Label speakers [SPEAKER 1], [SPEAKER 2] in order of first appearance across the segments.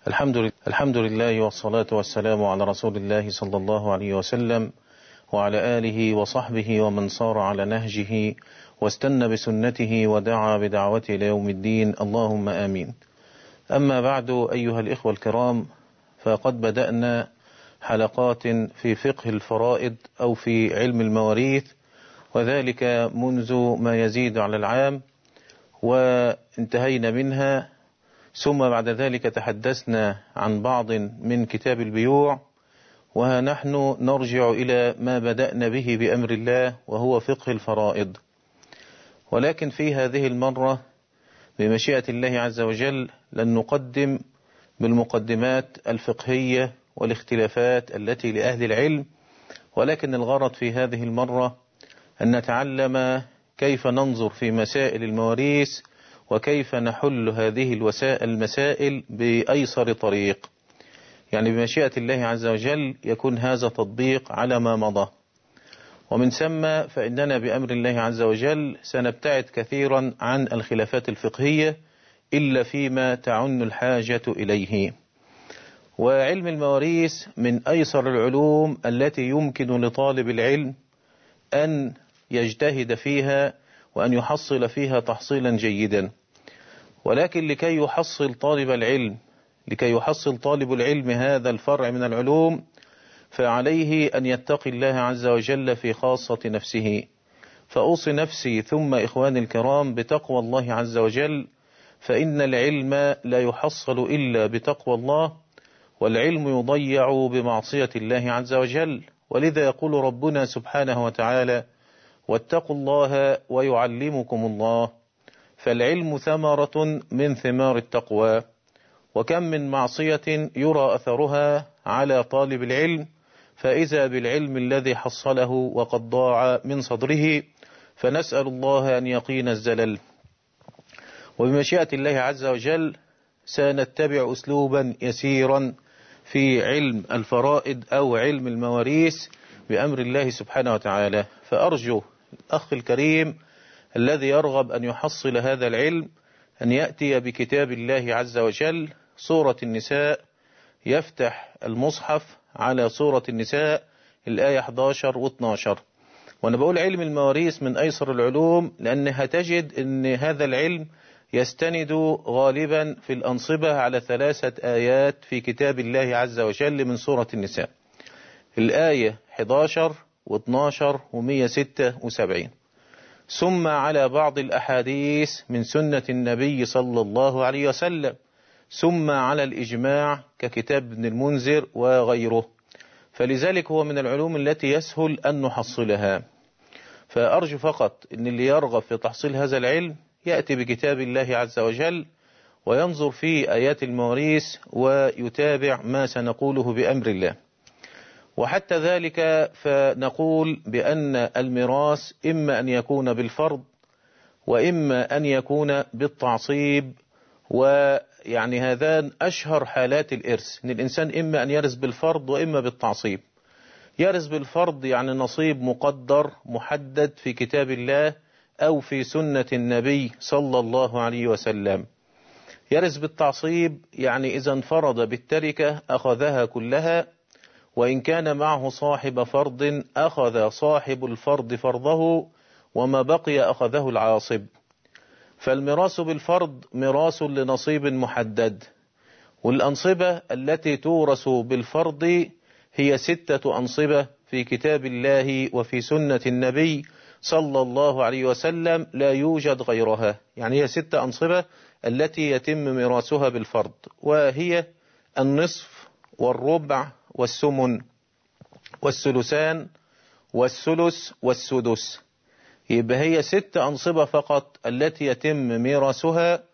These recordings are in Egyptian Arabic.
[SPEAKER 1] الحمد لله, الحمد لله والصلاة والسلام على رسول الله صلى الله عليه وسلم وعلى آله وصحبه ومن صار على نهجه واستنى بسنته ودعا بدعوته إلى يوم الدين اللهم آمين أما بعد أيها الإخوة الكرام فقد بدأنا حلقات في فقه الفرائض أو في علم المواريث وذلك منذ ما يزيد على العام وانتهينا منها ثم بعد ذلك تحدثنا عن بعض من كتاب البيوع وها نحن نرجع إلى ما بدأنا به بأمر الله وهو فقه الفرائض ولكن في هذه المرة بمشيئة الله عز وجل لن نقدم بالمقدمات الفقهية والاختلافات التي لأهل العلم ولكن الغرض في هذه المرة أن نتعلم كيف ننظر في مسائل المواريث وكيف نحل هذه الوسائل المسائل بأيسر طريق يعني بمشيئة الله عز وجل يكون هذا تطبيق على ما مضى ومن ثم فإننا بأمر الله عز وجل سنبتعد كثيرا عن الخلافات الفقهية إلا فيما تعن الحاجة إليه وعلم المواريث من أيسر العلوم التي يمكن لطالب العلم أن يجتهد فيها وأن يحصل فيها تحصيلا جيدا ولكن لكي يحصل طالب العلم لكي يحصل طالب العلم هذا الفرع من العلوم فعليه أن يتقي الله عز وجل في خاصة نفسه فأوصي نفسي ثم إخواني الكرام بتقوى الله عز وجل فإن العلم لا يحصل إلا بتقوى الله والعلم يضيع بمعصية الله عز وجل ولذا يقول ربنا سبحانه وتعالى واتقوا الله ويعلمكم الله فالعلم ثمرة من ثمار التقوى وكم من معصية يرى أثرها على طالب العلم فإذا بالعلم الذي حصله وقد ضاع من صدره فنسأل الله أن يقين الزلل وبمشيئة الله عز وجل سنتبع أسلوبا يسيرا في علم الفرائض أو علم المواريث بأمر الله سبحانه وتعالى فأرجو الأخ الكريم الذي يرغب أن يحصل هذا العلم أن يأتي بكتاب الله عز وجل سورة النساء يفتح المصحف على سورة النساء الآية 11 و 12 وأنا بقول علم المواريث من أيسر العلوم لأن هتجد أن هذا العلم يستند غالبا في الأنصبة على ثلاثة آيات في كتاب الله عز وجل من سورة النساء الآية 11 و12 و176 ثم على بعض الأحاديث من سنة النبي صلى الله عليه وسلم ثم على الإجماع ككتاب ابن المنذر وغيره فلذلك هو من العلوم التي يسهل أن نحصلها فأرجو فقط أن اللي يرغب في تحصيل هذا العلم يأتي بكتاب الله عز وجل وينظر في آيات المواريث ويتابع ما سنقوله بأمر الله وحتى ذلك فنقول بأن الميراث إما أن يكون بالفرض وإما أن يكون بالتعصيب ويعني هذان أشهر حالات الإرث إن الإنسان إما أن يرث بالفرض وإما بالتعصيب يرث بالفرض يعني نصيب مقدر محدد في كتاب الله أو في سنة النبي صلى الله عليه وسلم يرث بالتعصيب يعني إذا انفرد بالتركة أخذها كلها وإن كان معه صاحب فرض أخذ صاحب الفرض فرضه وما بقي أخذه العاصب فالميراث بالفرض ميراث لنصيب محدد والأنصبة التي تورث بالفرض هي ستة أنصبة في كتاب الله وفي سنة النبي صلى الله عليه وسلم لا يوجد غيرها يعني هي ستة أنصبة التي يتم ميراثها بالفرض وهي النصف والربع والسمن والثلثان والثلث والسدس يبقى هي ست أنصبة فقط التي يتم ميراثها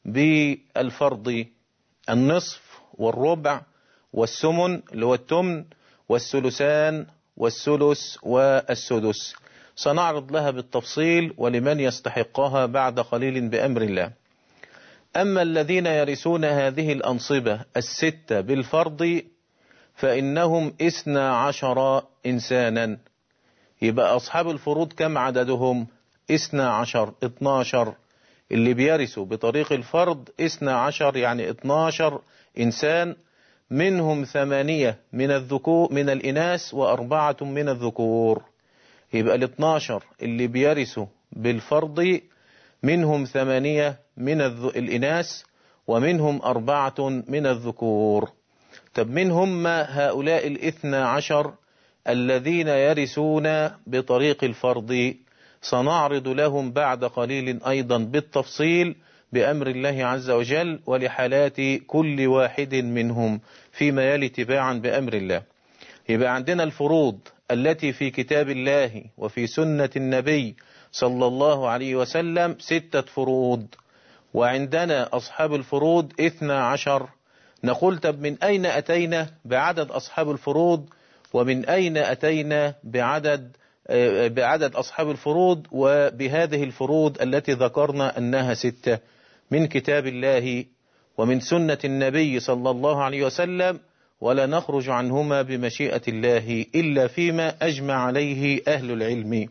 [SPEAKER 1] بالفرض النصف والربع والسمن اللي هو التمن والثلثان والثلث والسدس سنعرض لها بالتفصيل ولمن يستحقها بعد قليل بأمر الله أما الذين يرثون هذه الأنصبة الستة بالفرض فإنهم إثنى عشر إنسانا يبقى أصحاب الفروض كم عددهم إثنى عشر اتناشر اللي بيرثوا بطريق الفرض إثنى عشر يعني اتناشر إنسان منهم ثمانية من الذكور من الإناث وأربعة من الذكور يبقى ال 12 اللي بيرثوا بالفرض منهم ثمانية من الإناث ومنهم أربعة من الذكور طب من هم هؤلاء الاثنى عشر الذين يرثون بطريق الفرض سنعرض لهم بعد قليل أيضا بالتفصيل بأمر الله عز وجل ولحالات كل واحد منهم فيما يلي تباعا بأمر الله يبقى عندنا الفروض التي في كتاب الله وفي سنة النبي صلى الله عليه وسلم ستة فروض وعندنا أصحاب الفروض اثنى عشر نقول طب من أين أتينا بعدد أصحاب الفروض ومن أين أتينا بعدد بعدد أصحاب الفروض وبهذه الفروض التي ذكرنا أنها ستة من كتاب الله ومن سنة النبي صلى الله عليه وسلم ولا نخرج عنهما بمشيئة الله إلا فيما أجمع عليه أهل العلم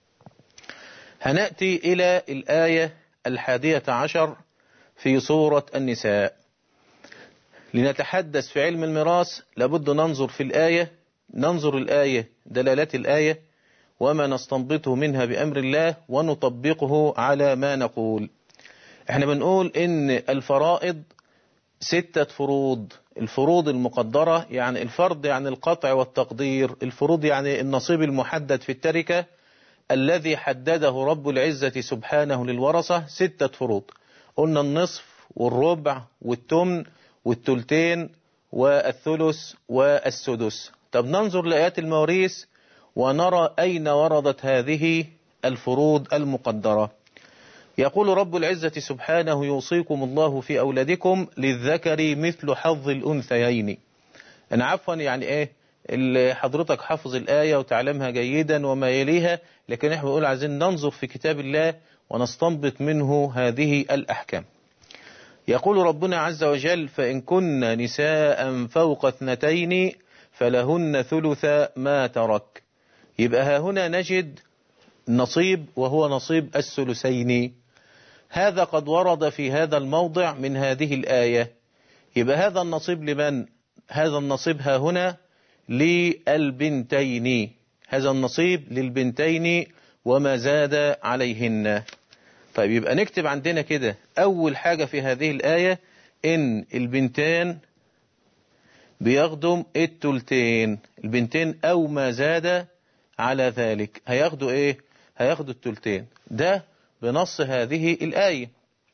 [SPEAKER 1] هنأتي إلى الآية الحادية عشر في سورة النساء لنتحدث في علم الميراث لابد ننظر في الآية ننظر الآية دلالات الآية وما نستنبطه منها بأمر الله ونطبقه على ما نقول احنا بنقول ان الفرائض ستة فروض الفروض المقدرة يعني الفرض يعني القطع والتقدير الفروض يعني النصيب المحدد في التركة الذي حدده رب العزة سبحانه للورثة ستة فروض قلنا النصف والربع والتمن والتلتين والثلث والسدس طب ننظر لآيات المواريث ونرى أين وردت هذه الفروض المقدرة يقول رب العزة سبحانه يوصيكم الله في أولادكم للذكر مثل حظ الأنثيين أنا عفوا يعني إيه اللي حضرتك حافظ الآية وتعلمها جيدا وما يليها لكن احنا بنقول عايزين ننظر في كتاب الله ونستنبط منه هذه الأحكام يقول ربنا عز وجل فإن كن نساء فوق اثنتين فلهن ثلث ما ترك يبقى ها هنا نجد نصيب وهو نصيب الثلثين هذا قد ورد في هذا الموضع من هذه الآية يبقى هذا النصيب لمن هذا النصيب ها هنا للبنتين هذا النصيب للبنتين وما زاد عليهن طيب يبقى نكتب عندنا كده أول حاجة في هذه الآية إن البنتان بيخدم التلتين البنتين أو ما زاد على ذلك هياخدوا إيه هياخدوا التلتين ده بنص هذه الآية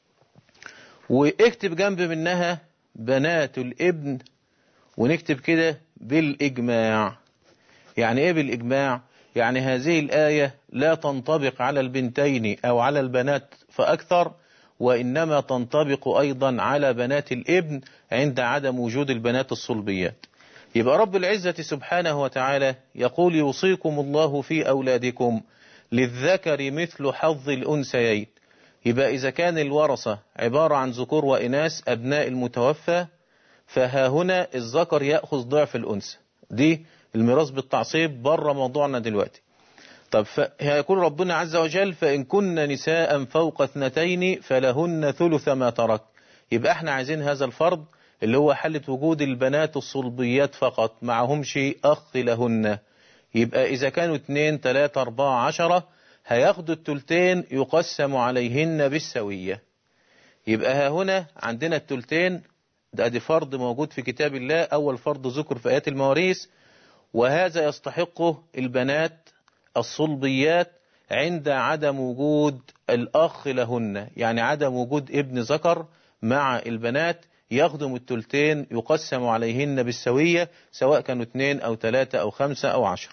[SPEAKER 1] واكتب جنب منها بنات الابن ونكتب كده بالإجماع يعني إيه بالإجماع يعني هذه الآية لا تنطبق على البنتين أو على البنات فأكثر وإنما تنطبق أيضا على بنات الابن عند عدم وجود البنات الصلبيات يبقى رب العزة سبحانه وتعالى يقول يوصيكم الله في أولادكم للذكر مثل حظ الأنثيين يبقى إذا كان الورثة عبارة عن ذكور وإناث أبناء المتوفى فها هنا الذكر يأخذ ضعف الأنثى دي الميراث بالتعصيب بره موضوعنا دلوقتي طب هيقول ربنا عز وجل فإن كن نساء فوق اثنتين فلهن ثلث ما ترك يبقى احنا عايزين هذا الفرض اللي هو حالة وجود البنات الصلبيات فقط معهمش أخ لهن يبقى إذا كانوا اتنين تلاتة أربعة عشرة هياخدوا التلتين يقسم عليهن بالسوية يبقى ها هنا عندنا التلتين ده دي فرض موجود في كتاب الله أول فرض ذكر في آيات المواريث وهذا يستحقه البنات الصلبيات عند عدم وجود الأخ لهن يعني عدم وجود ابن ذكر مع البنات يخدم التلتين يقسم عليهن بالسوية سواء كانوا اثنين أو ثلاثة أو خمسة أو عشر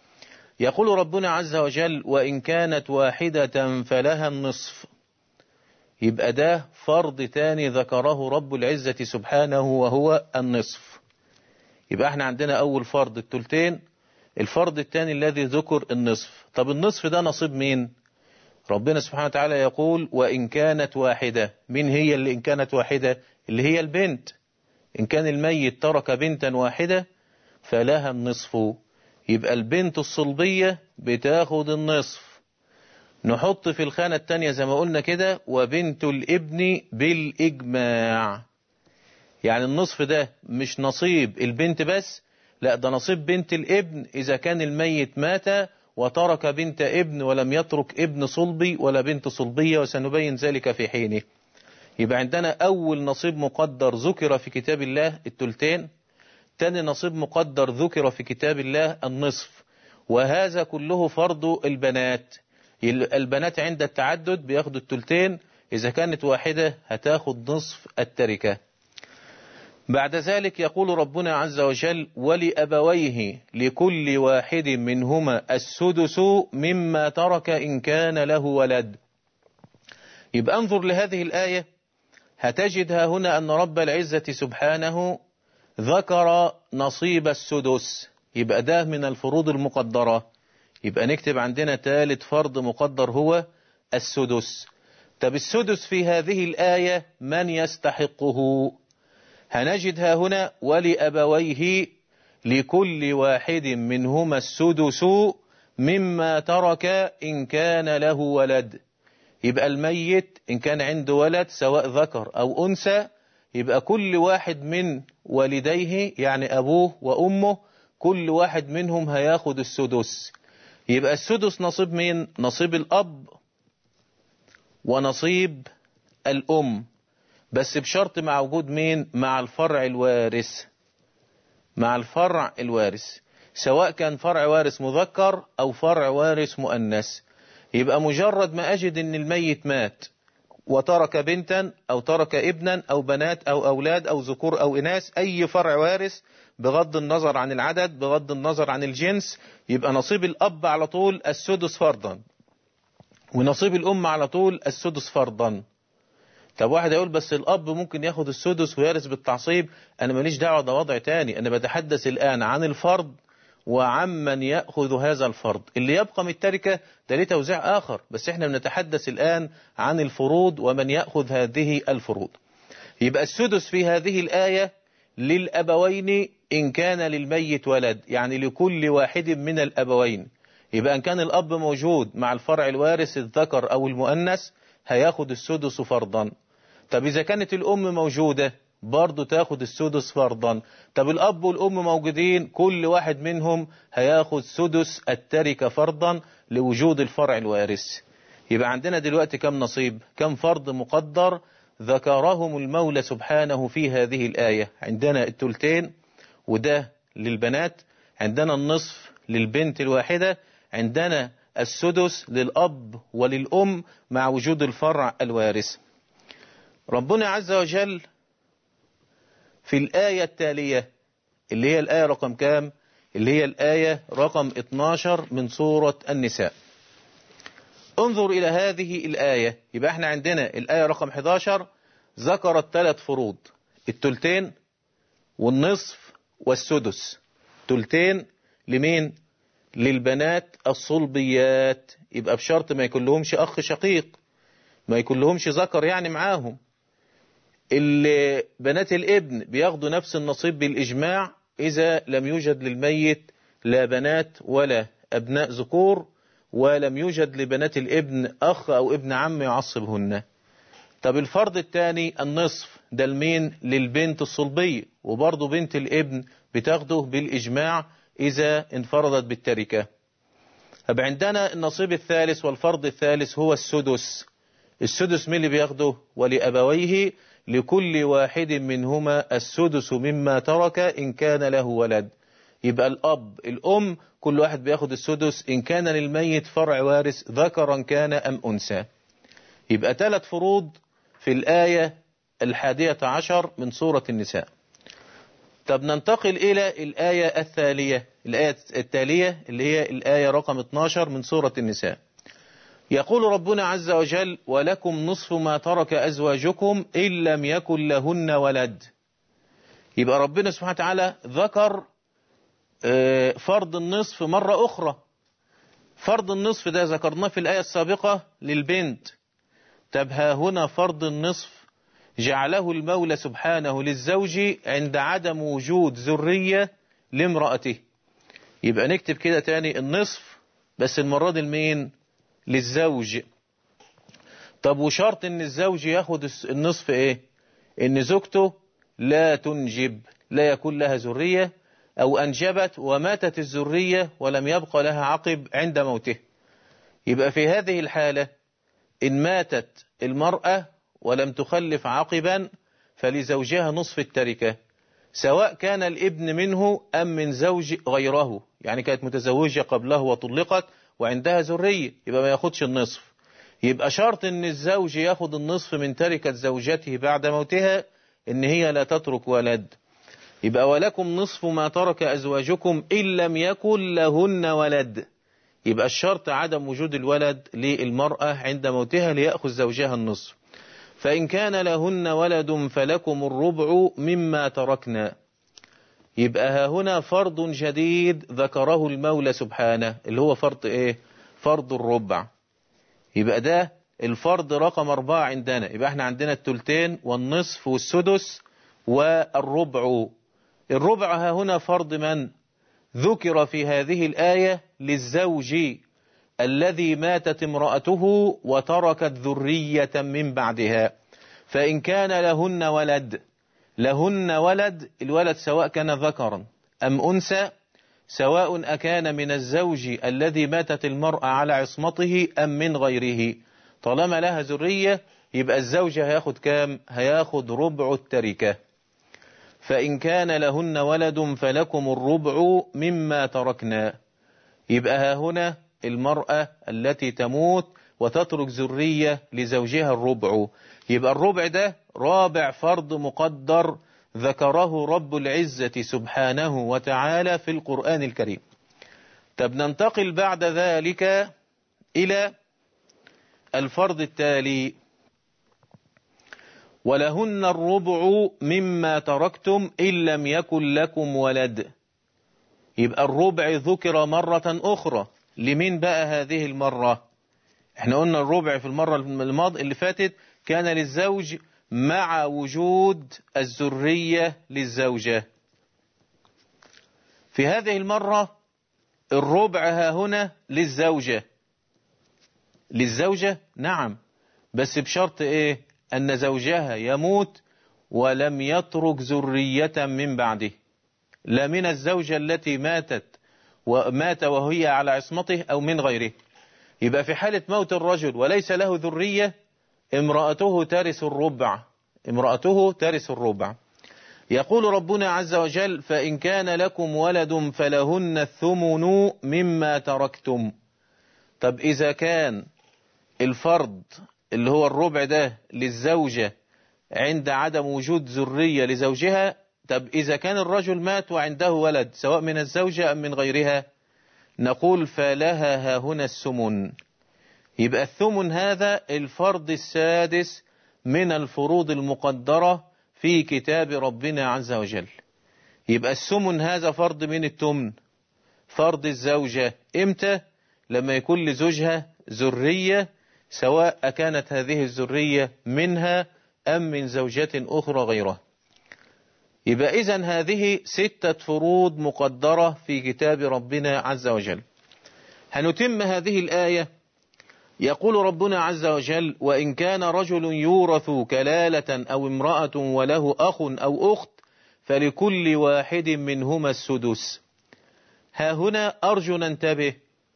[SPEAKER 1] يقول ربنا عز وجل وإن كانت واحدة فلها النصف يبقى ده فرض تاني ذكره رب العزة سبحانه وهو النصف يبقى احنا عندنا أول فرض التلتين الفرض الثاني الذي ذكر النصف طب النصف ده نصيب مين ربنا سبحانه وتعالى يقول وإن كانت واحدة من هي اللي إن كانت واحدة اللي هي البنت إن كان الميت ترك بنتا واحدة فلها النصف يبقى البنت الصلبية بتاخد النصف نحط في الخانة التانية زي ما قلنا كده وبنت الابن بالإجماع يعني النصف ده مش نصيب البنت بس لا ده نصيب بنت الابن إذا كان الميت مات وترك بنت ابن ولم يترك ابن صلبي ولا بنت صلبية وسنبين ذلك في حينه يبقى عندنا أول نصيب مقدر ذكر في كتاب الله التلتين تاني نصيب مقدر ذكر في كتاب الله النصف وهذا كله فرض البنات البنات عند التعدد بياخدوا التلتين إذا كانت واحدة هتاخد نصف التركة بعد ذلك يقول ربنا عز وجل ولأبويه لكل واحد منهما السدس مما ترك إن كان له ولد يبقى انظر لهذه الآية هتجدها هنا أن رب العزة سبحانه ذكر نصيب السدس يبقى ده من الفروض المقدرة يبقى نكتب عندنا ثالث فرض مقدر هو السدس طب السدس في هذه الآية من يستحقه هنجدها هنا ولأبويه لكل واحد منهما السدس مما ترك إن كان له ولد يبقى الميت إن كان عنده ولد سواء ذكر أو أنثى يبقى كل واحد من والديه يعني أبوه وأمه كل واحد منهم هياخد السدس يبقى السدس نصيب مين نصيب الأب ونصيب الأم بس بشرط مع وجود مين مع الفرع الوارث مع الفرع الوارث سواء كان فرع وارث مذكر أو فرع وارث مؤنث يبقى مجرد ما أجد أن الميت مات وترك بنتا أو ترك ابنا أو بنات أو أولاد أو ذكور أو إناث أي فرع وارث بغض النظر عن العدد بغض النظر عن الجنس يبقى نصيب الأب على طول السدس فرضا ونصيب الأم على طول السدس فرضا طب واحد يقول بس الأب ممكن ياخد السدس ويرث بالتعصيب أنا ماليش دعوة ده وضع تاني أنا بتحدث الآن عن الفرض وعمن يأخذ هذا الفرض اللي يبقى من التركة ده ليه توزيع آخر بس احنا بنتحدث الآن عن الفروض ومن يأخذ هذه الفروض يبقى السدس في هذه الآية للأبوين إن كان للميت ولد يعني لكل واحد من الأبوين يبقى إن كان الأب موجود مع الفرع الوارث الذكر أو المؤنث هياخد السدس فرضا طب إذا كانت الأم موجودة برضه تاخد السدس فرضا طب الأب والأم موجودين كل واحد منهم هياخد سدس التركة فرضا لوجود الفرع الوارث يبقى عندنا دلوقتي كم نصيب كم فرض مقدر ذكرهم المولى سبحانه في هذه الآية عندنا التلتين وده للبنات عندنا النصف للبنت الواحدة عندنا السدس للأب وللأم مع وجود الفرع الوارث ربنا عز وجل في الآية التالية اللي هي الآية رقم كام اللي هي الآية رقم 12 من سورة النساء انظر إلى هذه الآية يبقى احنا عندنا الآية رقم 11 ذكرت ثلاث فروض التلتين والنصف والسدس تلتين لمين للبنات الصلبيات يبقى بشرط ما يكون لهمش أخ شقيق ما يكون لهمش ذكر يعني معاهم اللي بنات الابن بياخدوا نفس النصيب بالإجماع إذا لم يوجد للميت لا بنات ولا أبناء ذكور ولم يوجد لبنات الابن أخ أو ابن عم يعصبهن طب الفرض الثاني النصف ده المين للبنت الصلبية وبرضه بنت الابن بتاخده بالإجماع إذا انفردت بالتركة طب عندنا النصيب الثالث والفرض الثالث هو السدس السدس مين اللي بياخده ولأبويه لكل واحد منهما السدس مما ترك إن كان له ولد يبقى الأب الأم كل واحد بياخد السدس إن كان للميت فرع وارث ذكرا كان أم أنثى يبقى ثلاث فروض في الآية الحادية عشر من سورة النساء طب ننتقل إلى الآية الثالية الآية التالية اللي هي الآية رقم 12 من سورة النساء يقول ربنا عز وجل ولكم نصف ما ترك أزواجكم إن لم يكن لهن ولد يبقى ربنا سبحانه وتعالى ذكر فرض النصف مرة أخرى فرض النصف ده ذكرناه في الآية السابقة للبنت طب ها هنا فرض النصف جعله المولى سبحانه للزوج عند عدم وجود ذرية لامرأته يبقى نكتب كده تاني النصف بس المرة دي لمين للزوج طب وشرط ان الزوج ياخد النصف ايه ان زوجته لا تنجب لا يكون لها ذرية أو أنجبت وماتت الذرية ولم يبقى لها عقب عند موته يبقى في هذه الحالة إن ماتت المرأة ولم تخلف عقبا فلزوجها نصف التركة سواء كان الابن منه أم من زوج غيره يعني كانت متزوجة قبله وطلقت وعندها ذرية يبقى ما ياخدش النصف يبقى شرط ان الزوج ياخد النصف من تركة زوجته بعد موتها ان هي لا تترك ولد يبقى ولكم نصف ما ترك أزواجكم إن لم يكن لهن ولد يبقى الشرط عدم وجود الولد للمرأة عند موتها ليأخذ زوجها النصف فإن كان لهن ولد فلكم الربع مما تركنا يبقى ها هنا فرض جديد ذكره المولى سبحانه اللي هو فرض ايه فرض الربع يبقى ده الفرض رقم أربعة عندنا يبقى احنا عندنا التلتين والنصف والسدس والربع الربع ها هنا فرض من ذكر في هذه الآية للزوج الذي ماتت امرأته وتركت ذرية من بعدها فإن كان لهن ولد لهن ولد الولد سواء كان ذكرا أم أنثى سواء أكان من الزوج الذي ماتت المرأة على عصمته أم من غيره طالما لها ذرية يبقى الزوج هياخد كام هياخد ربع التركة فإن كان لهن ولد فلكم الربع مما تركنا يبقى ها هنا المرأة التي تموت وتترك ذرية لزوجها الربع يبقى الربع ده رابع فرض مقدر ذكره رب العزة سبحانه وتعالى في القرآن الكريم طب ننتقل بعد ذلك إلى الفرض التالي ولهن الربع مما تركتم إن لم يكن لكم ولد يبقى الربع ذكر مرة أخرى لمين بقى هذه المرة احنا قلنا الربع في المرة الماضية اللي فاتت كان للزوج مع وجود الذرية للزوجة في هذه المرة الربع ها هنا للزوجة للزوجة نعم بس بشرط ايه ان زوجها يموت ولم يترك ذرية من بعده لا من الزوجة التي ماتت ومات وهي على عصمته او من غيره يبقى في حالة موت الرجل وليس له ذرية امرأته ترث الربع امرأته ترث الربع يقول ربنا عز وجل فإن كان لكم ولد فلهن الثمن مما تركتم طب إذا كان الفرض اللي هو الربع ده للزوجة عند عدم وجود ذرية لزوجها طب إذا كان الرجل مات وعنده ولد سواء من الزوجة أم من غيرها نقول فلها ها هنا السمن يبقى الثمن هذا الفرض السادس من الفروض المقدرة في كتاب ربنا عز وجل يبقى السمن هذا فرض من التمن فرض الزوجة امتى لما يكون لزوجها ذرية سواء كانت هذه الذرية منها أم من زوجة أخرى غيرها يبقى إذن هذه ستة فروض مقدرة في كتاب ربنا عز وجل هنتم هذه الآية يقول ربنا عز وجل وإن كان رجل يورث كلالة أو امرأة وله أخ أو أخت فلكل واحد منهما السدس ها هنا أرجو ننتبه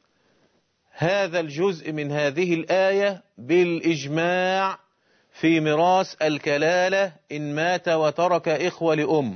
[SPEAKER 1] هذا الجزء من هذه الآية بالإجماع في ميراث الكلالة إن مات وترك إخوة لأم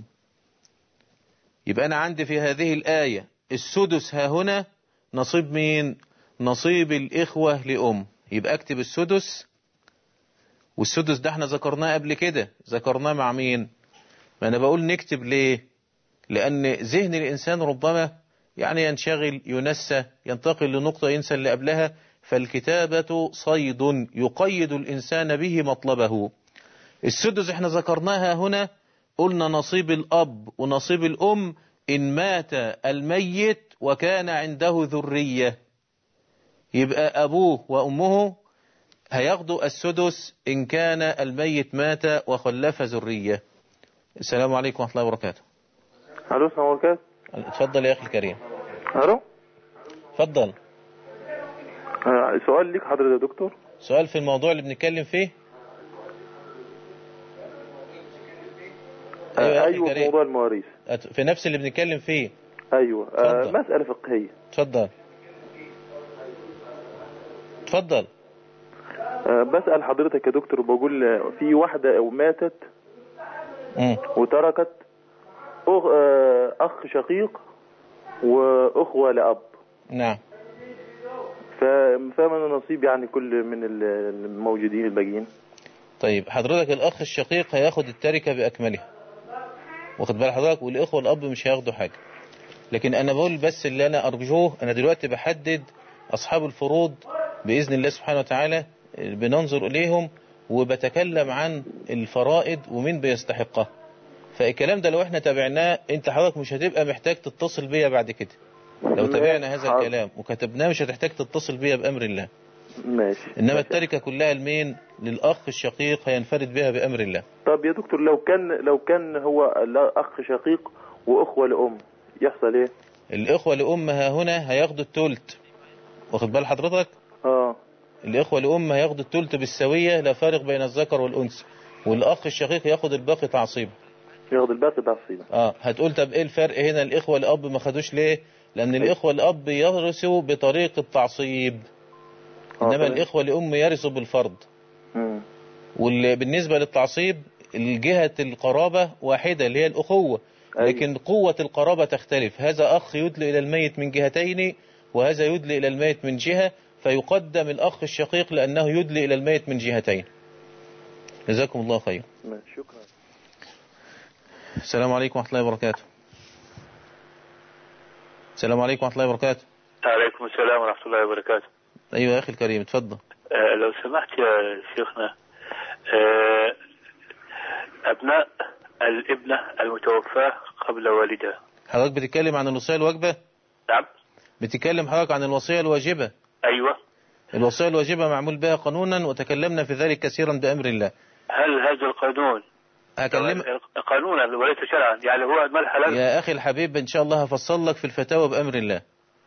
[SPEAKER 1] يبقى أنا عندي في هذه الآية السدس ها هنا نصيب مين نصيب الإخوة لأم يبقى اكتب السدس والسدس ده احنا ذكرناه قبل كده ذكرناه مع مين ما أنا بقول نكتب ليه لأن ذهن الإنسان ربما يعني ينشغل ينسى ينتقل لنقطة ينسى اللي قبلها فالكتابة صيد يقيد الإنسان به مطلبه السدس احنا ذكرناها هنا قلنا نصيب الأب ونصيب الأم إن مات الميت وكان عنده ذرية يبقى أبوه وأمه هياخدوا السدس إن كان الميت مات وخلف ذرية السلام عليكم ورحمة الله وبركاته
[SPEAKER 2] الو السلام عليكم
[SPEAKER 1] اتفضل يا أخي الكريم
[SPEAKER 2] الو
[SPEAKER 1] اتفضل
[SPEAKER 2] آه، سؤال ليك حضرتك يا دكتور
[SPEAKER 1] سؤال في الموضوع اللي بنتكلم فيه
[SPEAKER 2] آه،
[SPEAKER 1] أيوة يا
[SPEAKER 2] آه،
[SPEAKER 1] أخي
[SPEAKER 2] ايوه في
[SPEAKER 1] كريم.
[SPEAKER 2] موضوع المواريث
[SPEAKER 1] أت- في نفس اللي بنتكلم فيه
[SPEAKER 2] ايوه آه،
[SPEAKER 1] اتفضل.
[SPEAKER 2] مساله فقهيه
[SPEAKER 1] اتفضل اتفضل
[SPEAKER 2] آه، بسال حضرتك يا دكتور بقول آه، في واحده ماتت
[SPEAKER 1] مم.
[SPEAKER 2] وتركت أخ, آه، اخ شقيق واخوه لاب
[SPEAKER 1] نعم
[SPEAKER 2] ف- فمن نصيب يعني كل من ال- الموجودين الباقيين
[SPEAKER 1] طيب حضرتك الأخ الشقيق هياخد التركة بأكملها واخد بال حضرتك والإخوة الأب مش هياخدوا حاجة لكن أنا بقول بس اللي أنا أرجوه أنا دلوقتي بحدد أصحاب الفروض بإذن الله سبحانه وتعالى بننظر إليهم وبتكلم عن الفرائض ومين بيستحقها فالكلام ده لو احنا تابعناه انت حضرتك مش هتبقى محتاج تتصل بيا بعد كده لو تابعنا هذا
[SPEAKER 2] حاضر.
[SPEAKER 1] الكلام وكتبناه مش هتحتاج تتصل بيا بأمر الله
[SPEAKER 2] ماشي
[SPEAKER 1] إنما
[SPEAKER 2] ماشي.
[SPEAKER 1] التركة كلها لمين للأخ الشقيق هينفرد بها بأمر الله
[SPEAKER 2] طب يا دكتور لو كان لو كان هو لا اخ شقيق واخوه لام يحصل ايه
[SPEAKER 1] الإخوة لأم ها هنا هياخدوا التلت واخد بال حضرتك
[SPEAKER 2] اه
[SPEAKER 1] الإخوة لأم هياخدوا التلت بالسوية لا فارق بين الذكر والأنثى والأخ الشقيق ياخد الباقي تعصيب
[SPEAKER 2] ياخد الباقي تعصيبا
[SPEAKER 1] اه هتقول طب ايه الفرق هنا الإخوة الأب ما خدوش ليه لأن الإخوة الأب يرثوا بطريق التعصيب
[SPEAKER 2] آه،
[SPEAKER 1] إنما
[SPEAKER 2] تمام.
[SPEAKER 1] الإخوة لأم يرثوا بالفرض
[SPEAKER 2] مم.
[SPEAKER 1] وبالنسبة للتعصيب الجهة القرابة واحدة اللي هي الأخوة
[SPEAKER 2] أيوة.
[SPEAKER 1] لكن قوة القرابة تختلف هذا أخ يدلي إلى الميت من جهتين وهذا يدلي إلى الميت من جهة فيقدم الأخ الشقيق لأنه يدلي إلى الميت من جهتين جزاكم الله خير
[SPEAKER 2] ماشي، شكرا
[SPEAKER 1] السلام عليكم ورحمة الله وبركاته السلام عليكم ورحمة الله وبركاته
[SPEAKER 3] عليكم السلام ورحمة الله وبركاته
[SPEAKER 1] أيوة يا أخي الكريم اتفضل
[SPEAKER 3] آه، لو سمحت يا شيخنا آه، أبناء الابنة المتوفاة قبل والدها
[SPEAKER 1] حضرتك بتتكلم عن الوصية الواجبة
[SPEAKER 3] نعم
[SPEAKER 1] بتتكلم حضرتك عن الوصية الواجبة
[SPEAKER 3] أيوة
[SPEAKER 1] الوصية الواجبة معمول بها قانونا وتكلمنا في ذلك كثيرا بأمر الله
[SPEAKER 3] هل هذا القانون
[SPEAKER 1] هكلم
[SPEAKER 3] قانونا وليس شرعا يعني هو ما الحلال
[SPEAKER 1] يا أخي الحبيب إن شاء الله هفصل لك في الفتاوى بأمر الله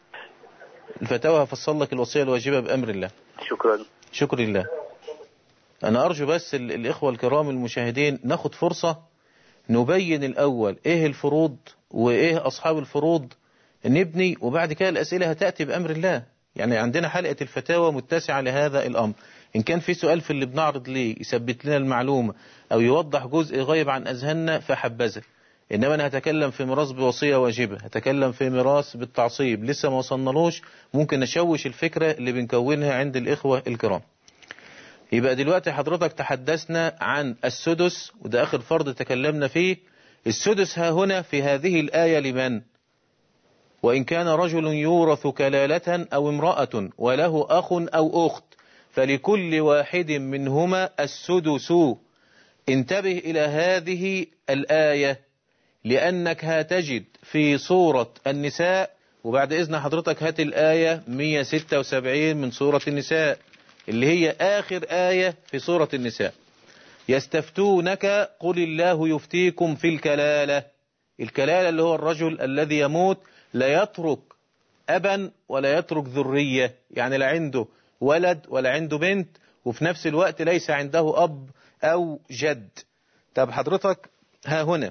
[SPEAKER 1] الفتاوى هفصل لك الوصية الواجبة بأمر الله
[SPEAKER 3] شكرا
[SPEAKER 1] شكر الله أنا أرجو بس ال- الإخوة الكرام المشاهدين ناخد فرصة نبين الأول إيه الفروض وإيه أصحاب الفروض نبني وبعد كده الأسئلة هتأتي بأمر الله يعني عندنا حلقة الفتاوى متسعة لهذا الأمر إن كان في سؤال في اللي بنعرض ليه يثبت لنا المعلومة أو يوضح جزء غايب عن أذهاننا فحبذا إنما أنا هتكلم في ميراث بوصية واجبة هتكلم في ميراث بالتعصيب لسه ما وصلنالوش ممكن نشوش الفكرة اللي بنكونها عند الإخوة الكرام يبقى دلوقتي حضرتك تحدثنا عن السدس وده آخر فرض تكلمنا فيه السدس ها هنا في هذه الآية لمن وإن كان رجل يورث كلالة أو امرأة وله أخ أو أخت فلكل واحد منهما السدس انتبه إلى هذه الآية لأنك هتجد في سورة النساء وبعد إذن حضرتك هات الآية 176 من سورة النساء اللي هي آخر آية في سورة النساء يستفتونك قل الله يفتيكم في الكلالة الكلالة اللي هو الرجل الذي يموت لا يترك أبا ولا يترك ذرية يعني لا عنده ولد ولا عنده بنت وفي نفس الوقت ليس عنده أب أو جد طب حضرتك ها هنا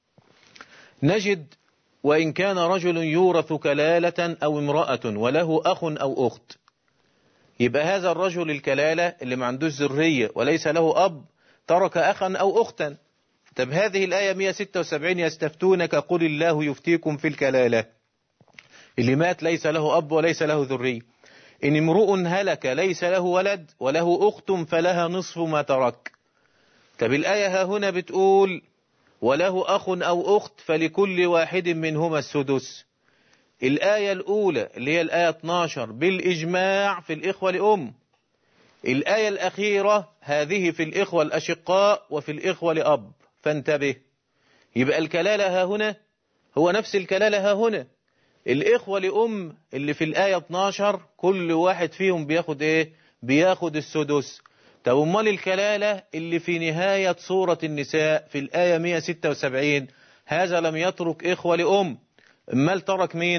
[SPEAKER 1] نجد وإن كان رجل يورث كلالة أو امرأة وله أخ أو أخت يبقى هذا الرجل الكلالة اللي ما عندوش ذرية وليس له أب ترك أخا أو أختا طب هذه الآية 176 يستفتونك قل الله يفتيكم في الكلالة اللي مات ليس له أب وليس له ذرية إن امرؤ هلك ليس له ولد وله أخت فلها نصف ما ترك طب الآية ها هنا بتقول وله أخ أو أخت فلكل واحد منهما السدس الآية الأولى اللي هي الآية 12 بالإجماع في الإخوة لأم الآية الأخيرة هذه في الإخوة الأشقاء وفي الإخوة لأب فانتبه يبقى الكلالة ها هنا هو نفس الكلالة ها هنا الإخوة لأم اللي في الآية 12 كل واحد فيهم بياخد إيه بياخد السدس طب امال الكلالة اللي في نهاية سورة النساء في الآية 176 هذا لم يترك إخوة لأم امال ترك مين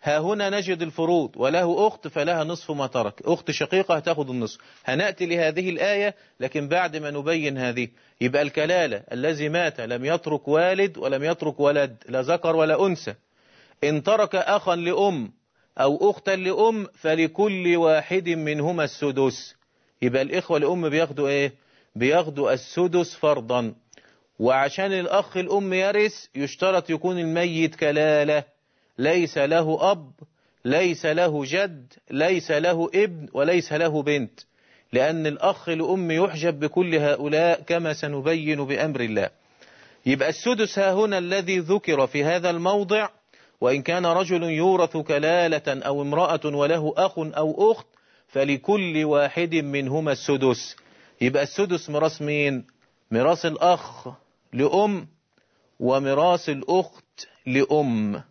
[SPEAKER 1] ها هنا نجد الفروض وله أخت فلها نصف ما ترك أخت شقيقة هتاخد النصف هنأتي لهذه الآية لكن بعد ما نبين هذه يبقى الكلالة الذي مات لم يترك والد ولم يترك ولد لا ذكر ولا أنثى إن ترك أخا لأم أو أختا لأم فلكل واحد منهما السدس يبقى الإخوة لأم بياخدوا إيه بياخدوا السدس فرضا وعشان الأخ الأم يرث يشترط يكون الميت كلالة ليس له أب ليس له جد ليس له ابن وليس له بنت لأن الأخ الأم يحجب بكل هؤلاء كما سنبين بأمر الله يبقى السدس ها هنا الذي ذكر في هذا الموضع وإن كان رجل يورث كلالة أو امرأة وله أخ أو أخت فلكل واحد منهما السدس يبقى السدس ميراث مين ميراث الأخ لأم وميراث الأخت لأم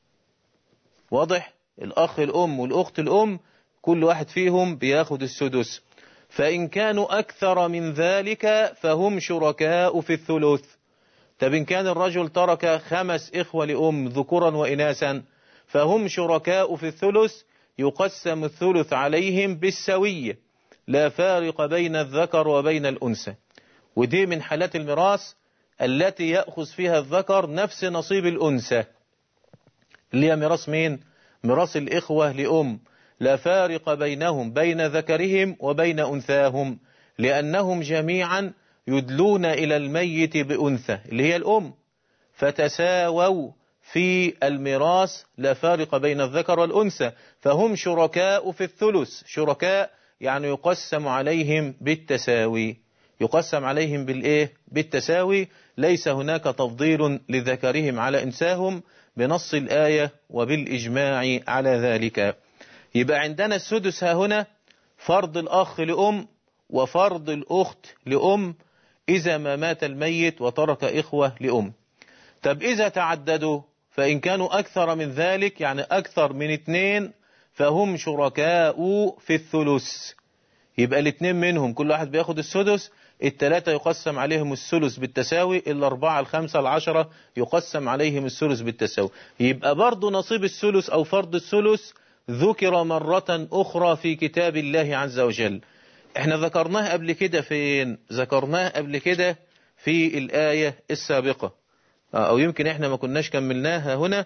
[SPEAKER 1] واضح الأخ الأم والأخت الأم كل واحد فيهم بياخد السدس فإن كانوا أكثر من ذلك فهم شركاء في الثلث طب إن كان الرجل ترك خمس إخوة لأم ذكورا وإناثا فهم شركاء في الثلث يقسم الثلث عليهم بالسوية لا فارق بين الذكر وبين الأنثى ودي من حالات الميراث التي يأخذ فيها الذكر نفس نصيب الأنثى اللي هي ميراث مين ميراث الإخوة لأم لا فارق بينهم بين ذكرهم وبين أنثاهم لأنهم جميعا يدلون إلى الميت بأنثى اللي هي الأم فتساووا في الميراث لا فارق بين الذكر والأنثى فهم شركاء في الثلث شركاء يعني يقسم عليهم بالتساوي يقسم عليهم بالإيه بالتساوي ليس هناك تفضيل لذكرهم على إنساهم بنص الآية وبالإجماع على ذلك يبقى عندنا السدس ها هنا فرض الأخ لأم وفرض الأخت لأم إذا ما مات الميت وترك إخوة لأم طب إذا تعددوا فإن كانوا أكثر من ذلك يعني أكثر من اثنين فهم شركاء في الثلث يبقى الاثنين منهم كل واحد بياخد السدس الثلاثة يقسم عليهم الثلث بالتساوي الأربعة الخمسة العشرة يقسم عليهم الثلث بالتساوي يبقى برضو نصيب الثلث أو فرض الثلث ذكر مرة أخرى في كتاب الله عز وجل احنا ذكرناه قبل كده فين ذكرناه قبل كده في الآية السابقة أو يمكن احنا ما كناش كملناها هنا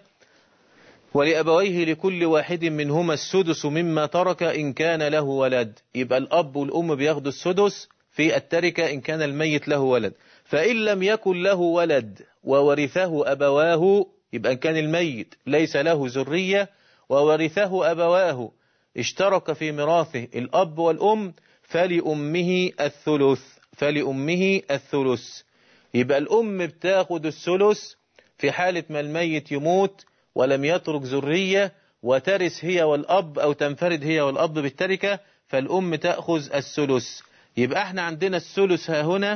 [SPEAKER 1] ولأبويه لكل واحد منهما السدس مما ترك إن كان له ولد يبقى الأب والأم بياخدوا السدس في التركة إن كان الميت له ولد فإن لم يكن له ولد وورثه أبواه يبقى إن كان الميت ليس له ذرية وورثه أبواه اشترك في ميراثه الأب والأم فلأمه الثلث فلأمه الثلث يبقى الأم بتاخد الثلث في حالة ما الميت يموت ولم يترك ذرية وترث هي والأب أو تنفرد هي والأب بالتركة فالأم تأخذ الثلث يبقى احنا عندنا الثلث ها هنا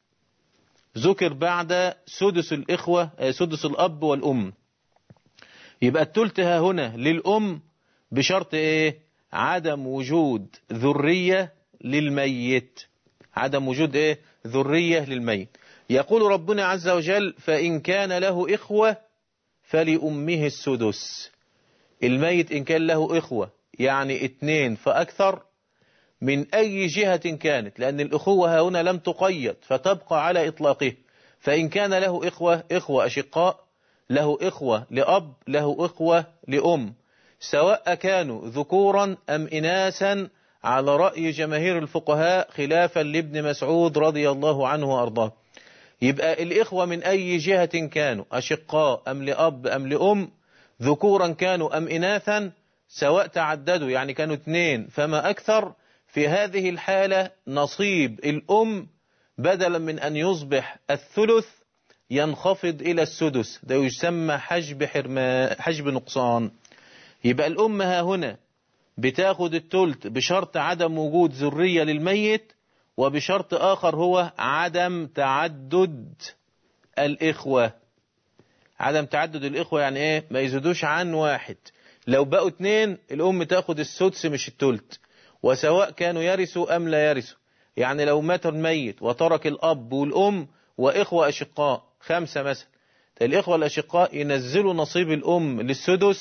[SPEAKER 1] ذكر بعد سدس الإخوة سدس الأب والأم يبقى التلت ها هنا للأم بشرط ايه عدم وجود ذرية للميت عدم وجود ايه ذرية للميت يقول ربنا عز وجل فإن كان له إخوة فلأمه السدس الميت إن كان له إخوة يعني اتنين فأكثر من أي جهة كانت لأن الأخوة هنا لم تقيد فتبقى على إطلاقه فإن كان له إخوة إخوة أشقاء له إخوة لأب له إخوة لأم سواء كانوا ذكورا أم إناسا على رأي جماهير الفقهاء خلافا لابن مسعود رضي الله عنه وأرضاه يبقى الإخوة من أي جهة كانوا أشقاء أم لأب أم لأم ذكورا كانوا أم إناثا سواء تعددوا يعني كانوا اثنين فما أكثر في هذه الحالة نصيب الأم بدلا من أن يصبح الثلث ينخفض إلى السدس ده يسمى حجب, حرما حجب نقصان يبقى الأم ها هنا بتاخد التلت بشرط عدم وجود ذرية للميت وبشرط آخر هو عدم تعدد الإخوة عدم تعدد الإخوة يعني إيه ما يزيدوش عن واحد لو بقوا اتنين الأم تاخد السدس مش التلت وسواء كانوا يرثوا أم لا يرثوا يعني لو مات الميت وترك الأب والأم وإخوة أشقاء خمسة مثلا الإخوة الأشقاء ينزلوا نصيب الأم للسدس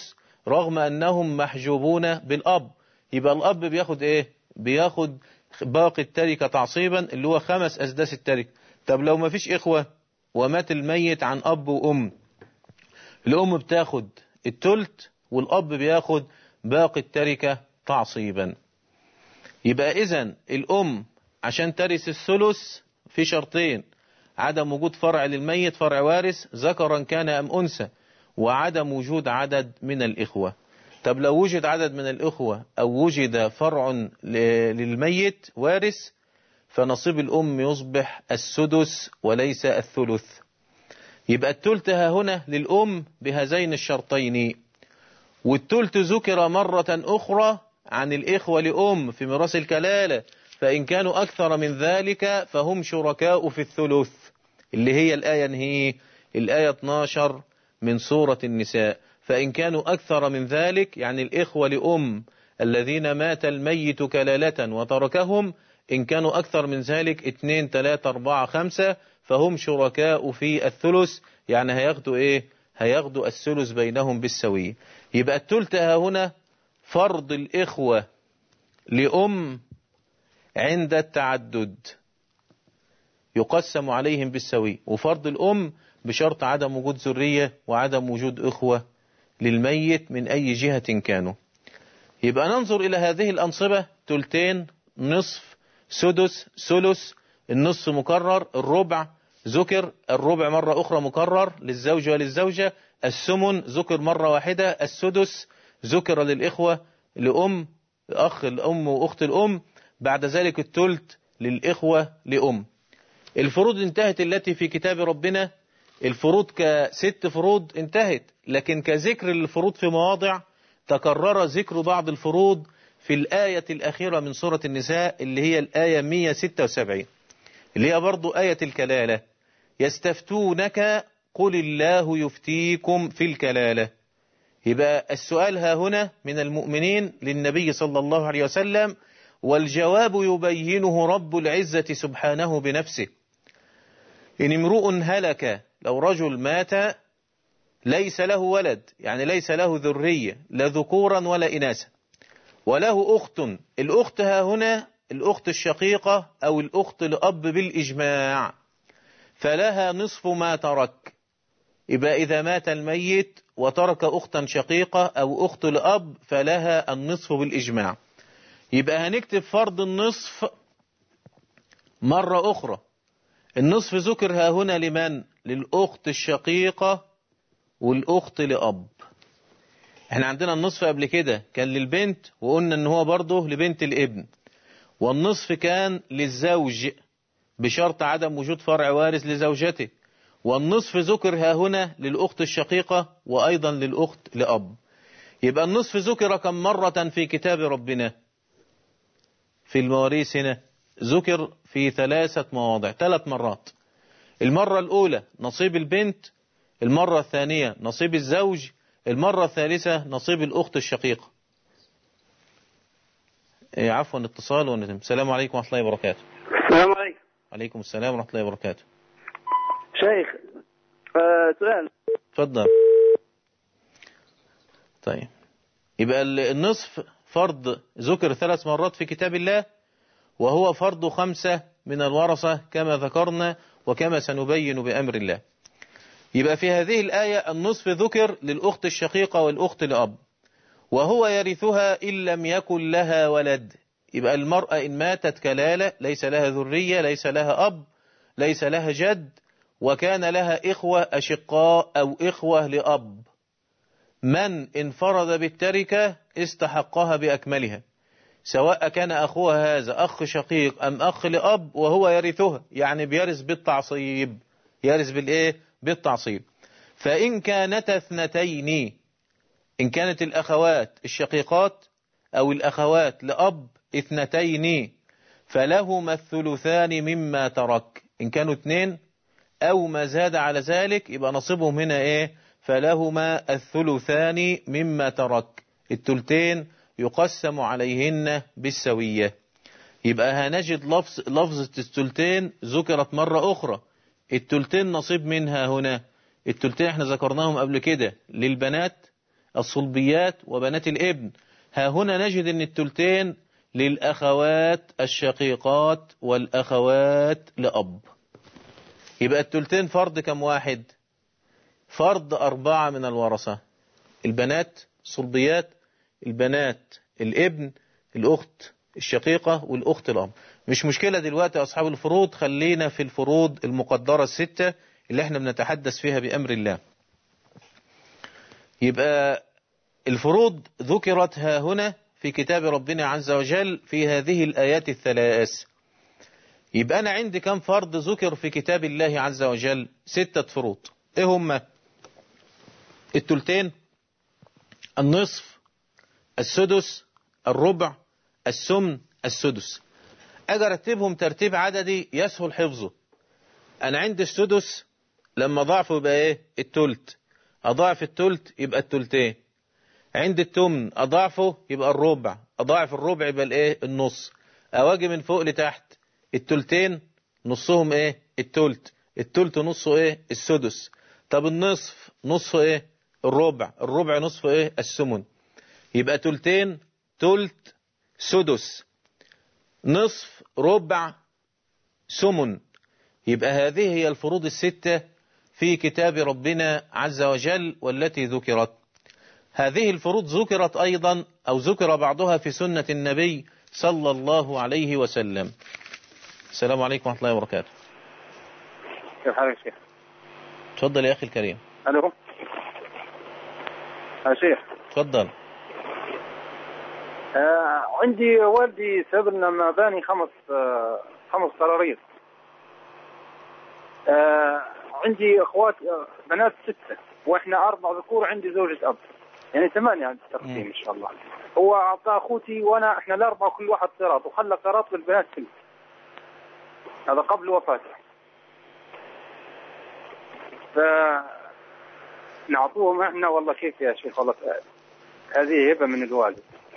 [SPEAKER 1] رغم أنهم محجوبون بالأب يبقى الأب بياخد إيه بياخد باقي التركة تعصيبا اللي هو خمس أسداس التركة طب لو ما فيش إخوة ومات الميت عن أب وأم الأم بتاخد التلت والأب بياخد باقي التركة تعصيبا يبقى إذن الأم عشان ترث الثلث في شرطين عدم وجود فرع للميت فرع وارث ذكرا كان أم أنثى وعدم وجود عدد من الإخوة طب لو وجد عدد من الإخوة أو وجد فرع للميت وارث فنصيب الأم يصبح السدس وليس الثلث يبقى التلت ها هنا للأم بهذين الشرطين والتلت ذكر مرة أخرى عن الإخوة لأم في ميراث الكلالة فإن كانوا أكثر من ذلك فهم شركاء في الثلث اللي هي الآية هي الآية 12 من سورة النساء فإن كانوا أكثر من ذلك يعني الإخوة لأم الذين مات الميت كلالة وتركهم إن كانوا أكثر من ذلك اتنين تلاتة أربعة خمسة فهم شركاء في الثلث يعني هياخدوا إيه هياخدوا الثلث بينهم بالسوية يبقى التلت هنا فرض الإخوة لأم عند التعدد يقسم عليهم بالسوي وفرض الأم بشرط عدم وجود ذرية وعدم وجود إخوة للميت من أي جهة كانوا يبقى ننظر إلى هذه الأنصبة تلتين نصف سدس ثلث النصف مكرر الربع ذكر الربع مرة أخرى مكرر للزوج وللزوجة السمن ذكر مرة واحدة السدس ذكر للإخوة لأم أخ الأم وأخت الأم بعد ذلك التلت للإخوة لأم الفروض انتهت التي في كتاب ربنا الفروض كست فروض انتهت لكن كذكر الفروض في مواضع تكرر ذكر بعض الفروض في الآية الأخيرة من سورة النساء اللي هي الآية 176 اللي هي برضو آية الكلالة يستفتونك قل الله يفتيكم في الكلالة يبقى السؤال ها هنا من المؤمنين للنبي صلى الله عليه وسلم والجواب يبينه رب العزة سبحانه بنفسه إن امرؤ هلك لو رجل مات ليس له ولد يعني ليس له ذرية لا ذكورا ولا إناثا وله أخت الأخت ها هنا الأخت الشقيقة أو الأخت لأب بالإجماع فلها نصف ما ترك يبقى إذا مات الميت وترك أختا شقيقة أو أخت لأب فلها النصف بالإجماع يبقى هنكتب فرض النصف مرة أخرى النصف ذكر ها هنا لمن للأخت الشقيقة والأخت لأب احنا عندنا النصف قبل كده كان للبنت وقلنا ان هو برضه لبنت الابن والنصف كان للزوج بشرط عدم وجود فرع وارث لزوجته والنصف ذكر ها هنا للأخت الشقيقة وأيضا للأخت لأب يبقى النصف ذكر كم مرة في كتاب ربنا في المواريث هنا ذكر في ثلاثة مواضع ثلاث مرات المرة الأولى نصيب البنت المرة الثانية نصيب الزوج المرة الثالثة نصيب الأخت الشقيقة إيه عفوا اتصال ونتم السلام عليكم ورحمة الله وبركاته
[SPEAKER 4] السلام عليكم
[SPEAKER 1] عليكم السلام ورحمة الله وبركاته
[SPEAKER 4] شيخ آه سؤال
[SPEAKER 1] اتفضل طيب يبقى النصف فرض ذكر ثلاث مرات في كتاب الله وهو فرض خمسة من الورثة كما ذكرنا وكما سنبين بأمر الله يبقى في هذه الآية النصف ذكر للأخت الشقيقة والأخت لأب وهو يرثها إن لم يكن لها ولد يبقى المرأة إن ماتت كلالة ليس لها ذرية ليس لها أب ليس لها جد وكان لها إخوة أشقاء أو إخوة لأب من انفرد بالتركة استحقها بأكملها سواء كان أخوها هذا أخ شقيق أم أخ لأب وهو يرثها يعني بيرث بالتعصيب يرث بالإيه بالتعصيب فإن كانتا اثنتين إن كانت الأخوات الشقيقات أو الأخوات لأب اثنتين فلهما الثلثان مما ترك إن كانوا اثنين أو ما زاد على ذلك يبقى نصيبهم هنا إيه فلهما الثلثان مما ترك التلتين يقسم عليهن بالسوية يبقى هنجد لفظ لفظة التلتين ذكرت مرة أخرى التلتين نصيب منها هنا التلتين احنا ذكرناهم قبل كده للبنات الصلبيات وبنات الابن ها هنا نجد ان التلتين للأخوات الشقيقات والأخوات لأب يبقى التلتين فرض كم واحد فرض أربعة من الورثة البنات صلبيات البنات الابن الأخت الشقيقة والأخت الأب مش مشكلة دلوقتي يا أصحاب الفروض خلينا في الفروض المقدرة الستة اللي احنا بنتحدث فيها بأمر الله يبقى الفروض ذكرت ها هنا في كتاب ربنا عز وجل في هذه الآيات الثلاث يبقى أنا عندي كم فرض ذكر في كتاب الله عز وجل ستة فروض إيه هم التلتين النصف السدس الربع السمن السدس أجي أرتبهم ترتيب عددي يسهل حفظه أنا عندي السدس لما ضعفه يبقى إيه التلت أضاعف التلت يبقى التلتين عند التمن أضاعفه يبقى الربع أضاعف الربع يبقى الإيه النص أواجي من فوق لتحت التلتين نصهم إيه التلت التلت نصه إيه السدس طب النصف نصفه إيه الربع الربع نصفه إيه السمن يبقى تلتين تلت سدس نصف ربع سمن يبقى هذه هي الفروض الستة في كتاب ربنا عز وجل والتي ذكرت هذه الفروض ذكرت أيضا أو ذكر بعضها في سنة النبي صلى الله عليه وسلم السلام عليكم ورحمة الله وبركاته
[SPEAKER 5] كيف حالك يا شيخ؟
[SPEAKER 1] تفضل يا أخي الكريم
[SPEAKER 5] الو يا شيخ
[SPEAKER 1] تفضل
[SPEAKER 5] آه عندي والدي ساب لنا مباني خمس آه خمس قراريط آه عندي اخوات آه بنات ستة واحنا اربع ذكور عندي زوجة اب يعني ثمانية عندي تقسيم ان شاء الله هو اعطى اخوتي وانا احنا الاربعة كل واحد قراط وخلى قراط للبنات ثلث هذا قبل وفاته ف نعطوهم احنا والله كيف يا شيخ والله هذه هبة من الوالد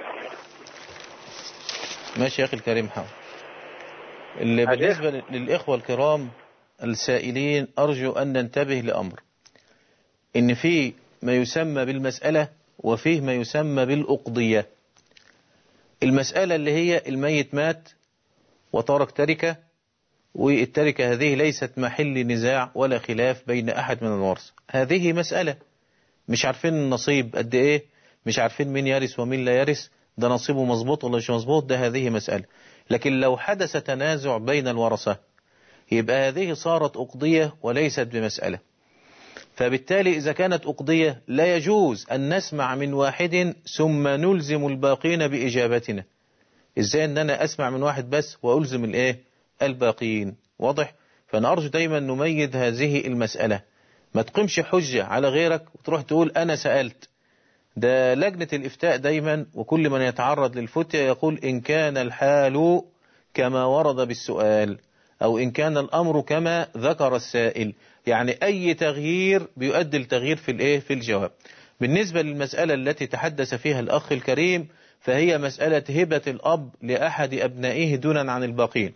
[SPEAKER 1] ماشي يا أخي الكريم حاول اللي
[SPEAKER 5] أشيخ.
[SPEAKER 1] بالنسبة للإخوة الكرام السائلين أرجو أن ننتبه لأمر إن في ما يسمى بالمسألة وفيه ما يسمى بالأقضية المسألة اللي هي الميت مات وترك تركة والتركة هذه ليست محل نزاع ولا خلاف بين أحد من الورثة هذه مسألة مش عارفين النصيب قد إيه مش عارفين مين يرث ومين لا يرث ده نصيبه مظبوط ولا مش مظبوط ده هذه مسألة لكن لو حدث تنازع بين الورثة يبقى هذه صارت أقضية وليست بمسألة فبالتالي إذا كانت أقضية لا يجوز أن نسمع من واحد ثم نلزم الباقين بإجابتنا إزاي أن أنا أسمع من واحد بس وألزم الإيه الباقيين واضح فأنا أرجو دايما نميز هذه المسألة ما تقيمش حجة على غيرك وتروح تقول أنا سألت ده لجنة الإفتاء دايما وكل من يتعرض للفتية يقول إن كان الحال كما ورد بالسؤال أو إن كان الأمر كما ذكر السائل يعني أي تغيير بيؤدي التغيير في الإيه في الجواب بالنسبة للمسألة التي تحدث فيها الأخ الكريم فهي مسألة هبة الأب لأحد أبنائه دونا عن الباقين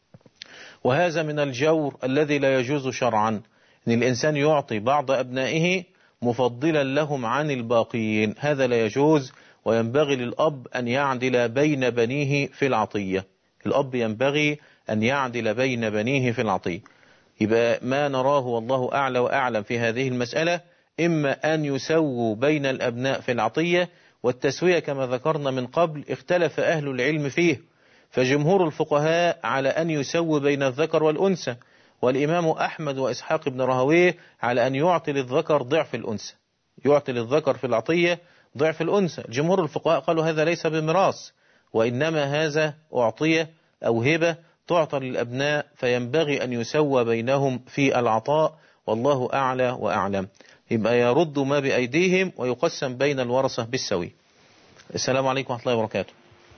[SPEAKER 1] وهذا من الجور الذي لا يجوز شرعا أن الإنسان يعطي بعض أبنائه مفضلا لهم عن الباقيين هذا لا يجوز وينبغي للأب أن يعدل بين بنيه في العطية الأب ينبغي أن يعدل بين بنيه في العطية يبقى ما نراه والله أعلى وأعلم في هذه المسألة إما أن يسووا بين الأبناء في العطية والتسوية كما ذكرنا من قبل اختلف أهل العلم فيه فجمهور الفقهاء على أن يسوي بين الذكر والأنثى والإمام أحمد وإسحاق بن راهويه على أن يعطي للذكر ضعف الأنثى يعطي للذكر في العطية ضعف الأنثى جمهور الفقهاء قالوا هذا ليس بميراث وإنما هذا أعطية أو هبة تعطى للأبناء فينبغي أن يسوى بينهم في العطاء والله أعلى وأعلم يبقى يرد ما بأيديهم ويقسم بين الورثة بالسوي السلام عليكم ورحمة الله وبركاته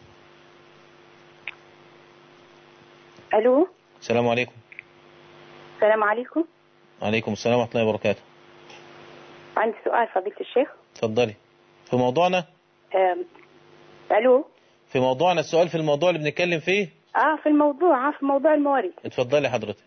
[SPEAKER 6] الو
[SPEAKER 1] السلام عليكم
[SPEAKER 6] السلام عليكم
[SPEAKER 1] عليكم السلام ورحمة الله وبركاته
[SPEAKER 6] عندي سؤال فضيلة الشيخ
[SPEAKER 1] اتفضلي في موضوعنا
[SPEAKER 6] أم، الو
[SPEAKER 1] في موضوعنا السؤال في الموضوع اللي بنتكلم فيه
[SPEAKER 6] اه في الموضوع اه في موضوع المواريث
[SPEAKER 1] اتفضلي حضرتك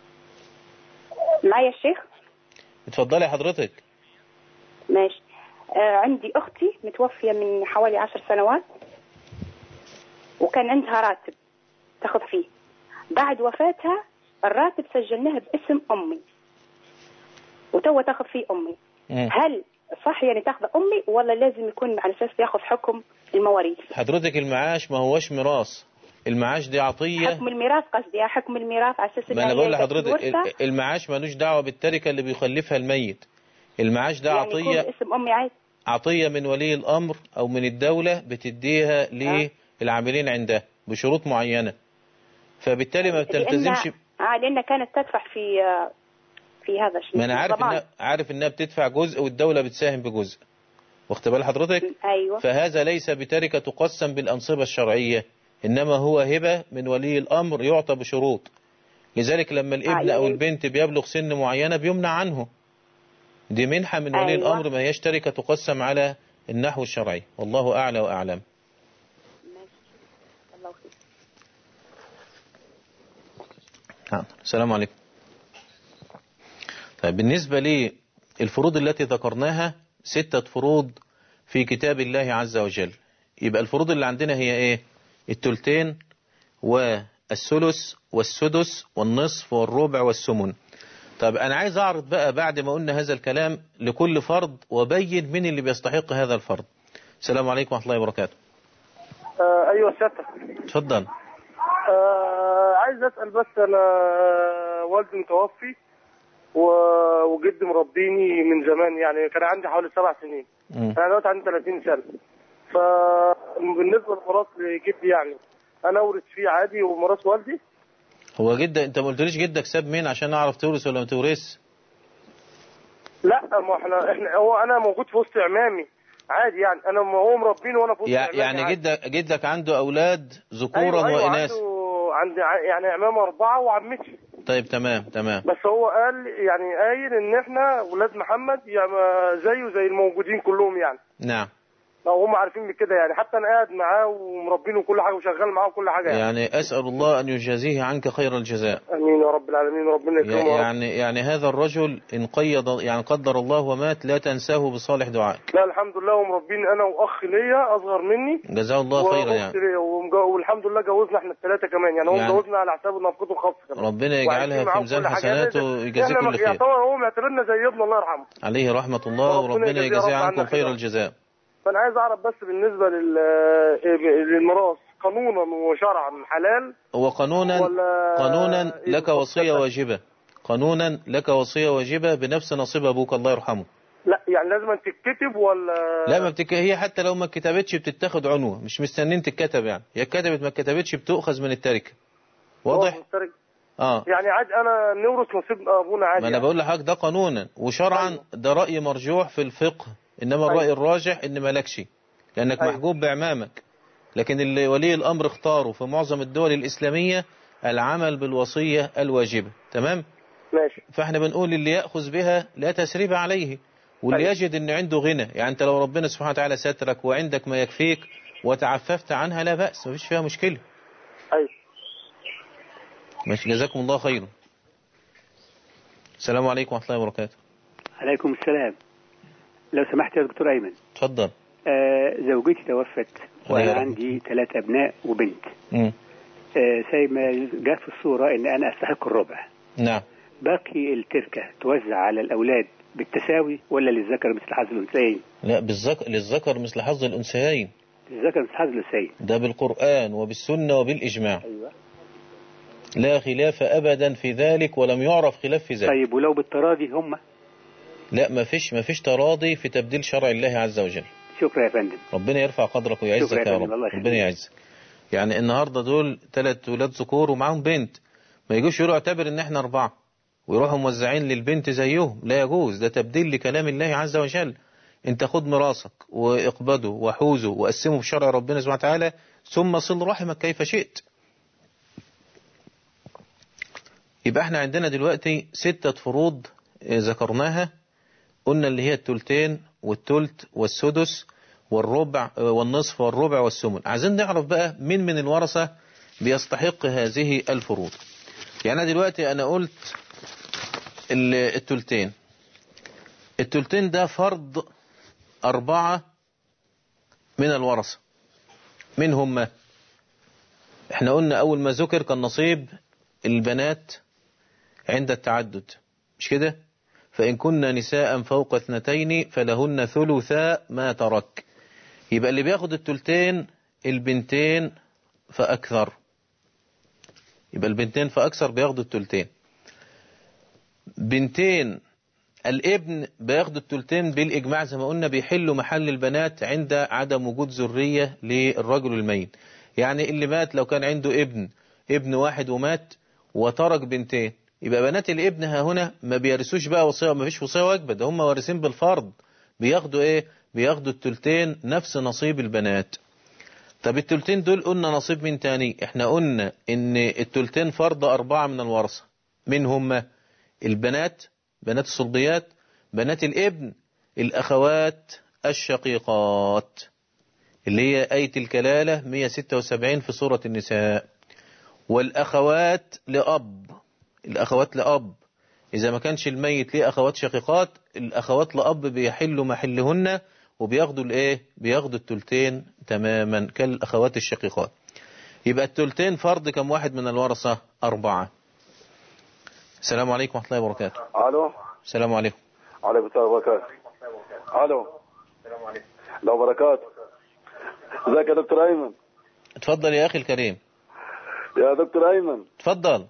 [SPEAKER 6] معايا الشيخ
[SPEAKER 1] اتفضلي حضرتك
[SPEAKER 6] ماشي آه، عندي أختي متوفية من حوالي عشر سنوات وكان عندها راتب تاخذ فيه بعد وفاتها الراتب سجلناه باسم أمي وتو تاخذ فيه أمي
[SPEAKER 1] مم.
[SPEAKER 6] هل صح يعني تاخذ أمي ولا لازم يكون على أساس ياخذ حكم المواريث
[SPEAKER 1] حضرتك المعاش ما هوش ميراث المعاش دي عطية
[SPEAKER 6] حكم الميراث قصدي حكم الميراث على أساس
[SPEAKER 1] ما
[SPEAKER 6] إنها
[SPEAKER 1] انا بقول
[SPEAKER 6] هي
[SPEAKER 1] لحضرتك
[SPEAKER 6] ورثة،
[SPEAKER 1] ال- المعاش ملوش دعوة بالتركة اللي بيخلفها الميت المعاش ده
[SPEAKER 6] يعني يكون
[SPEAKER 1] عطية
[SPEAKER 6] باسم أمي عادي
[SPEAKER 1] عطية من ولي الأمر أو من الدولة بتديها للعاملين عندها بشروط معينة فبالتالي ما بتلتزمش
[SPEAKER 6] لأنها آه لأنها كانت تدفع في آه، في هذا الشيء
[SPEAKER 1] ما أنا عارف
[SPEAKER 6] ضمان.
[SPEAKER 1] إنها عارف إنها بتدفع جزء والدولة بتساهم بجزء واخد بال حضرتك
[SPEAKER 6] أيوه
[SPEAKER 1] فهذا ليس بتركة تقسم بالأنصبة الشرعية إنما هو هبة من ولي الأمر يعطى بشروط لذلك لما الابن
[SPEAKER 6] آه،
[SPEAKER 1] أو
[SPEAKER 6] يعني-
[SPEAKER 1] البنت بيبلغ سن معينة بيمنع عنه دي منحة من ولي
[SPEAKER 6] أيوة.
[SPEAKER 1] الأمر ما هيش تركة تقسم على النحو الشرعي والله أعلى وأعلم
[SPEAKER 6] الله خير.
[SPEAKER 1] نعم السلام عليكم طيب بالنسبة للفروض التي ذكرناها ستة فروض في كتاب الله عز وجل يبقى الفروض اللي عندنا هي ايه التلتين والثلث والسدس والنصف والربع والثمن طب انا عايز اعرض بقى بعد ما قلنا هذا الكلام لكل فرض وبين من اللي بيستحق هذا الفرض السلام عليكم ورحمة الله وبركاته
[SPEAKER 4] آه ايوه سيادتك
[SPEAKER 1] اتفضل
[SPEAKER 4] آه عايز اسال بس انا والدي متوفي و- وجدي مربيني من زمان يعني كان عندي حوالي سبع سنين
[SPEAKER 1] مم.
[SPEAKER 4] انا دلوقتي عندي 30 سنه فبالنسبه لميراث لجدي يعني انا اورث فيه عادي وميراث والدي
[SPEAKER 1] هو جدك انت ما قلتليش جدك ساب مين عشان اعرف تورث ولا ما تورث
[SPEAKER 4] لا ما احنا احنا هو انا موجود في وسط عمامي عادي يعني انا هو مربيني وانا في وسط
[SPEAKER 1] يع-
[SPEAKER 4] عمامي
[SPEAKER 1] يعني
[SPEAKER 4] عادي.
[SPEAKER 1] جدك جدك عنده اولاد ذكورا
[SPEAKER 4] أيوة أيوة
[SPEAKER 1] واناث
[SPEAKER 4] عنده عندي ع- يعني عمام اربعه وعمتي
[SPEAKER 1] طيب تمام تمام
[SPEAKER 4] بس هو قال يعني قايل ان احنا ولاد محمد يعني زيه زي الموجودين كلهم يعني
[SPEAKER 1] نعم
[SPEAKER 4] لو هم عارفين بكده يعني حتى انا قاعد معاه ومربينه وكل حاجه وشغال معاه وكل حاجه يعني,
[SPEAKER 1] يعني اسال الله ان يجازيه عنك خير الجزاء
[SPEAKER 4] امين يا رب العالمين ربنا يكرمه يا رب.
[SPEAKER 1] يعني يعني هذا الرجل ان قيد يعني قدر الله ومات لا تنساه بصالح دعائك
[SPEAKER 4] لا الحمد لله ومربيني انا واخ ليا اصغر مني
[SPEAKER 1] جزاه الله خيرا
[SPEAKER 4] وأخت
[SPEAKER 1] يعني
[SPEAKER 4] ليا ومج- والحمد لله جوزنا احنا الثلاثه كمان يعني هو
[SPEAKER 1] يعني-
[SPEAKER 4] مجوزنا على حساب نفقته الخاصه كمان
[SPEAKER 1] ربنا يجعلها
[SPEAKER 4] وعايشين
[SPEAKER 1] في
[SPEAKER 4] معاه
[SPEAKER 1] ميزان
[SPEAKER 4] كل حاجة.
[SPEAKER 1] حسناته
[SPEAKER 4] يعني
[SPEAKER 1] ويجازيه
[SPEAKER 4] احنا
[SPEAKER 1] كل خير
[SPEAKER 4] يعتبر هو معتبرنا زي ابنه الله يرحمه
[SPEAKER 1] عليه رحمة الله
[SPEAKER 4] وربنا
[SPEAKER 1] وربنا
[SPEAKER 4] يجازيه
[SPEAKER 1] يجازيه
[SPEAKER 4] رب
[SPEAKER 1] عنكم
[SPEAKER 4] عنا
[SPEAKER 1] خير
[SPEAKER 4] خيرا.
[SPEAKER 1] الجزاء
[SPEAKER 4] فانا عايز اعرف بس بالنسبه لل للميراث قانونا وشرعا حلال
[SPEAKER 1] هو قانونا
[SPEAKER 4] ولا
[SPEAKER 1] قانونا
[SPEAKER 4] إيه
[SPEAKER 1] لك وصية
[SPEAKER 4] بالظبط؟
[SPEAKER 1] واجبة قانونا لك وصية واجبة بنفس نصيب أبوك الله يرحمه
[SPEAKER 4] لا يعني لازم تتكتب ولا
[SPEAKER 1] لا ما بتك... هي حتى لو ما اتكتبتش بتتاخد عنوة مش مستنين تتكتب يعني هي اتكتبت ما اتكتبتش بتؤخذ من التركة واضح
[SPEAKER 4] هو مشترك.
[SPEAKER 1] اه
[SPEAKER 4] يعني عادي انا نورث نصيب ابونا عادي
[SPEAKER 1] ما انا
[SPEAKER 4] يعني.
[SPEAKER 1] بقول لحضرتك ده قانونا وشرعا
[SPEAKER 4] أيوة.
[SPEAKER 1] ده رأي مرجوح في الفقه انما الرأي
[SPEAKER 4] أيوة.
[SPEAKER 1] الراجح ان مالكش لانك
[SPEAKER 4] أيوة.
[SPEAKER 1] محجوب بعمامك لكن اللي ولي الامر اختاره في معظم الدول الاسلامية العمل بالوصية الواجبة تمام
[SPEAKER 4] ماشي
[SPEAKER 1] فاحنا بنقول اللي يأخذ بها لا تسريب عليه واللي
[SPEAKER 4] أيوة.
[SPEAKER 1] يجد ان عنده غنى يعني انت لو ربنا سبحانه وتعالى سترك وعندك ما يكفيك وتعففت عنها لا بأس مفيش فيها مشكلة
[SPEAKER 4] ايوه
[SPEAKER 1] ماشي جزاكم الله خيرا السلام عليكم ورحمة الله وبركاته
[SPEAKER 7] عليكم السلام لو سمحت يا دكتور أيمن
[SPEAKER 1] اتفضل
[SPEAKER 7] آه زوجتي توفت
[SPEAKER 1] الله
[SPEAKER 7] وأنا
[SPEAKER 1] يرحمه.
[SPEAKER 7] عندي ثلاث أبناء وبنت
[SPEAKER 1] مم.
[SPEAKER 7] آه زي ما جاء في الصورة إن أنا أستحق الربع
[SPEAKER 1] نعم
[SPEAKER 7] باقي التركة توزع على الأولاد بالتساوي ولا للذكر مثل حظ الأنثيين؟
[SPEAKER 1] لا بالذكر للذكر مثل حظ الأنثيين
[SPEAKER 7] للذكر مثل حظ الأنثيين
[SPEAKER 1] ده بالقرآن وبالسنة وبالإجماع
[SPEAKER 7] أيوة
[SPEAKER 1] لا خلاف أبدا في ذلك ولم يعرف خلاف في ذلك
[SPEAKER 7] طيب ولو بالتراضي هم
[SPEAKER 1] لا ما فيش ما فيش تراضي في تبديل شرع الله عز وجل
[SPEAKER 7] شكرا يا فندم
[SPEAKER 1] ربنا يرفع قدرك ويعزك
[SPEAKER 7] شكرا يا
[SPEAKER 1] يا
[SPEAKER 7] فندم،
[SPEAKER 1] رب
[SPEAKER 7] الله يخليك.
[SPEAKER 1] ربنا يعزك يعني النهارده دول ثلاث ولاد ذكور ومعاهم بنت ما يجوش يقولوا اعتبر ان احنا اربعه ويروحوا موزعين للبنت زيهم لا يجوز ده تبديل لكلام الله عز وجل انت خد ميراثك واقبضه وحوزه وقسمه بشرع ربنا سبحانه وتعالى ثم صل رحمك كيف شئت يبقى احنا عندنا دلوقتي ستة فروض اه، ذكرناها قلنا اللي هي التلتين والتلت والسدس والربع اه، والنصف والربع والثمن عايزين نعرف بقى مين من الورثة بيستحق هذه الفروض يعني أنا دلوقتي انا قلت ال- التلتين التلتين ده فرض أربعة من الورثة من هم احنا قلنا أول ما ذكر كان نصيب البنات عند التعدد مش كده فإن كنا نساء فوق اثنتين فلهن ثلثا ما ترك يبقى اللي بياخد التلتين البنتين فأكثر يبقى البنتين فأكثر بياخدوا التلتين بنتين الابن بياخدوا التلتين بالإجماع زي ما قلنا بيحلوا محل البنات عند عدم وجود ذرية للرجل الميت يعني اللي مات لو كان عنده ابن ابن واحد ومات وترك بنتين يبقى بنات الابن ها هنا ما بيرثوش بقى وصية ما فيش وصية واجبة ده هم وارثين بالفرض بياخدوا ايه بياخدوا التلتين نفس نصيب البنات طب التلتين دول قلنا نصيب من تاني احنا قلنا ان التلتين فرض أربعة من الورثة من هم البنات بنات الصلبيات بنات الابن الأخوات الشقيقات اللي هي آية الكلالة 176 في سورة النساء والأخوات لأب الأخوات لأب إذا ما كانش الميت ليه أخوات شقيقات الأخوات لأب بيحلوا محلهن وبياخدوا الإيه بياخدوا التلتين تماما كالأخوات الشقيقات يبقى التلتين فرض كم واحد من الورثة أربعة السلام عليكم ورحمة الله وبركاته
[SPEAKER 8] الو
[SPEAKER 1] السلام عليكم
[SPEAKER 8] عليكم السلام وبركاته الو لو بركاته ازيك يا دكتور ايمن
[SPEAKER 1] اتفضل يا أخي الكريم
[SPEAKER 8] يا دكتور ايمن
[SPEAKER 1] اتفضل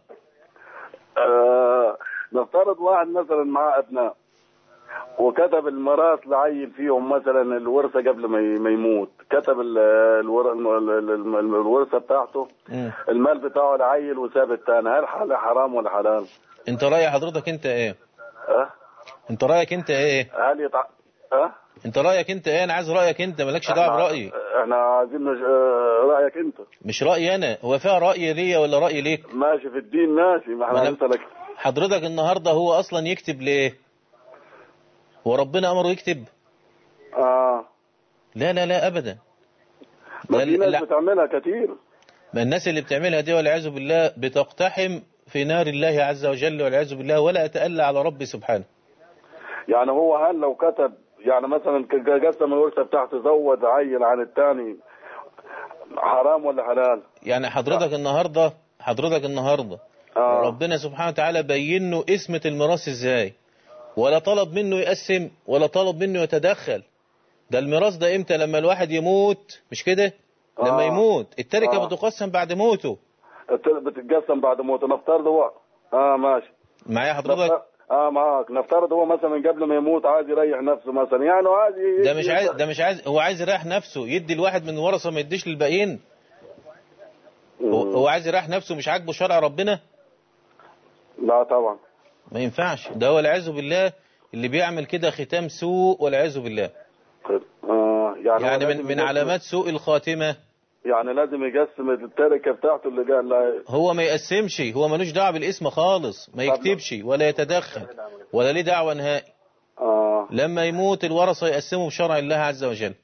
[SPEAKER 8] آه نفترض واحد مثلا معاه ابناء وكتب الميراث لعيل فيهم مثلا الورثه قبل ما ي- ما يموت كتب ال- الور- ال- ال- ال- الورثه بتاعته
[SPEAKER 1] مم.
[SPEAKER 8] المال بتاعه لعيل وساب التاني هل حل- حرام ولا حلال؟
[SPEAKER 1] انت رأي حضرتك انت ايه
[SPEAKER 8] اه
[SPEAKER 1] انت رأيك انت ايه
[SPEAKER 8] هل يتع... اه
[SPEAKER 1] انت رأيك انت ايه انا عايز رأيك انت مالكش دعوه
[SPEAKER 8] احنا-
[SPEAKER 1] برأيي
[SPEAKER 8] احنا عايزين نج... آه، رايك انت
[SPEAKER 1] مش رأيي انا هو فيها رأي ليا ولا رأي ليك
[SPEAKER 8] ماشي في الدين ماشي ما
[SPEAKER 1] ما
[SPEAKER 8] احنا
[SPEAKER 1] أنا-
[SPEAKER 8] هنسالك
[SPEAKER 1] حضرتك النهاردة هو اصلا يكتب ليه هو ربنا امره يكتب
[SPEAKER 8] اه
[SPEAKER 1] لا لا لا ابدا
[SPEAKER 8] ما
[SPEAKER 1] لا-
[SPEAKER 8] في ناس
[SPEAKER 1] لا.
[SPEAKER 8] بتعملها كتير
[SPEAKER 1] ما الناس اللي بتعملها دي والعياذ بالله بتقتحم في نار الله عز وجل والعياذ بالله ولا أتألى على ربي سبحانه
[SPEAKER 8] يعني هو هل لو كتب يعني مثلا ك- قسم الورثه بتاعته زود عيل عن الثاني حرام ولا حلال؟
[SPEAKER 1] يعني حضرتك النهاردة حضرتك النهاردة
[SPEAKER 8] اه
[SPEAKER 1] ربنا سبحانه وتعالى بين له اسمة الميراث ازاي ولا طلب منه يقسم ولا طلب منه يتدخل ده الميراث ده امتى لما الواحد يموت مش كده لما
[SPEAKER 8] آه.
[SPEAKER 1] يموت التركة
[SPEAKER 8] آه.
[SPEAKER 1] بتقسم بعد موته
[SPEAKER 8] الت- بتتقسم بعد موته نفترض هو اه ماشي
[SPEAKER 1] معايا حضرتك
[SPEAKER 8] نفترض- اه معاك نفترض هو مثلا قبل ما يموت عايز يريح نفسه مثلا يعني هو عايز ي-
[SPEAKER 1] ده مش عايز ده مش عايز هو عايز يريح نفسه يدي الواحد من الورثه ما يديش للباقيين هو,
[SPEAKER 8] مم.
[SPEAKER 1] هو عايز يريح نفسه مش عاجبه شرع ربنا
[SPEAKER 8] لا طبعا
[SPEAKER 1] ما ينفعش ده هو والعياذ بالله اللي بيعمل كده ختام سوء والعياذ بالله
[SPEAKER 8] آه يعني, هو
[SPEAKER 1] يعني من
[SPEAKER 8] لازم
[SPEAKER 1] من
[SPEAKER 8] يقسم-
[SPEAKER 1] علامات سوء الخاتمه
[SPEAKER 8] يعني لازم يقسم التركه بتاعته اللي قال لا
[SPEAKER 1] هو ما يقسمش هو ملوش دعوه بالاسم خالص ما يكتبش ولا يتدخل ولا ليه دعوه نهائي
[SPEAKER 8] اه
[SPEAKER 1] لما يموت الورثه يقسموا بشرع الله عز وجل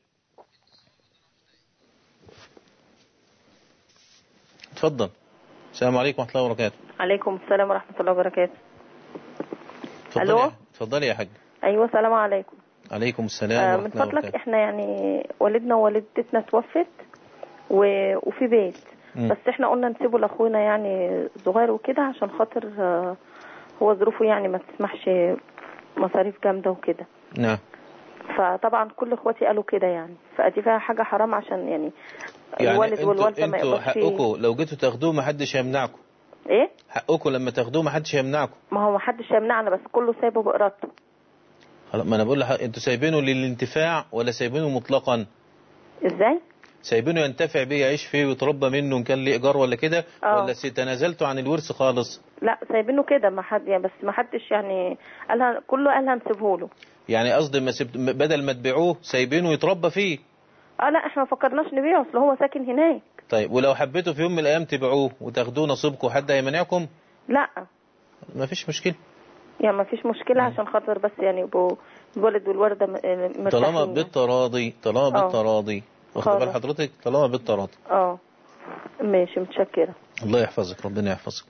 [SPEAKER 1] اتفضل السلام عليكم ورحمه الله وبركاته
[SPEAKER 9] عليكم السلام ورحمة الله وبركاته
[SPEAKER 1] اتفضلي
[SPEAKER 9] ألو؟
[SPEAKER 1] يا- اتفضلي يا حاج
[SPEAKER 9] أيوة السلام عليكم
[SPEAKER 1] عليكم
[SPEAKER 9] آه
[SPEAKER 1] السلام
[SPEAKER 9] من
[SPEAKER 1] ورحمه الله
[SPEAKER 9] فضلك
[SPEAKER 1] وبركاته
[SPEAKER 9] احنا يعني والدنا ووالدتنا توفت و... وفي بيت
[SPEAKER 1] مم.
[SPEAKER 9] بس احنا قلنا نسيبه لاخونا يعني صغير وكده عشان خاطر آه، هو ظروفه يعني ما تسمحش مصاريف جامدة وكده
[SPEAKER 1] نعم
[SPEAKER 9] فطبعا كل اخواتي قالوا كده يعني فدي فيها حاجة حرام عشان يعني,
[SPEAKER 1] يعني
[SPEAKER 9] الوالد
[SPEAKER 1] انتوا
[SPEAKER 9] والوالدة ما
[SPEAKER 1] انتوا
[SPEAKER 9] يقدرش
[SPEAKER 1] حقكم لو جيتوا تاخدوه ما حدش هيمنعكم
[SPEAKER 9] ايه
[SPEAKER 1] حقكم لما تاخدوه ما حدش هيمنعكم
[SPEAKER 9] ما هو ما حدش يمنعنا بس كله سايبه بإرادته
[SPEAKER 1] خلاص، ما انا بقول لح... انتوا سايبينه للانتفاع ولا سايبينه مطلقا
[SPEAKER 9] ازاي
[SPEAKER 1] سايبينه ينتفع بيه يعيش فيه ويتربى منه ان كان ليه ايجار ولا كده
[SPEAKER 9] آه.
[SPEAKER 1] ولا سي- تنازلتوا عن الورث خالص
[SPEAKER 9] لا سايبينه كده ما حد يعني بس ما حدش يعني قالها كله قال هنسيبه له
[SPEAKER 1] يعني قصدي ما سبت... بدل ما تبيعوه سايبينه يتربى فيه
[SPEAKER 9] اه لا احنا ما فكرناش نبيعه اصل هو ساكن هناك
[SPEAKER 1] طيب ولو حبيتوا في يوم من الايام تبيعوه وتاخدوه نصيبكم حد هيمنعكم
[SPEAKER 9] لا
[SPEAKER 1] ما فيش مشكله
[SPEAKER 9] يعني ما فيش مشكله عشان خاطر بس يعني يبقوا الولد والورده م- آه، مرتاحين
[SPEAKER 1] طالما
[SPEAKER 9] يعني.
[SPEAKER 1] بالتراضي طالما
[SPEAKER 9] آه.
[SPEAKER 1] بالتراضي واخد بال
[SPEAKER 9] خلاص.
[SPEAKER 1] حضرتك طالما بالتراضي
[SPEAKER 9] اه ماشي متشكره
[SPEAKER 1] الله يحفظك ربنا يحفظك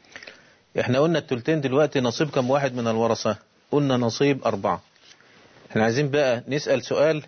[SPEAKER 1] احنا قلنا التلتين دلوقتي نصيب كم واحد من الورثة قلنا نصيب أربعة احنا عايزين بقى نسأل سؤال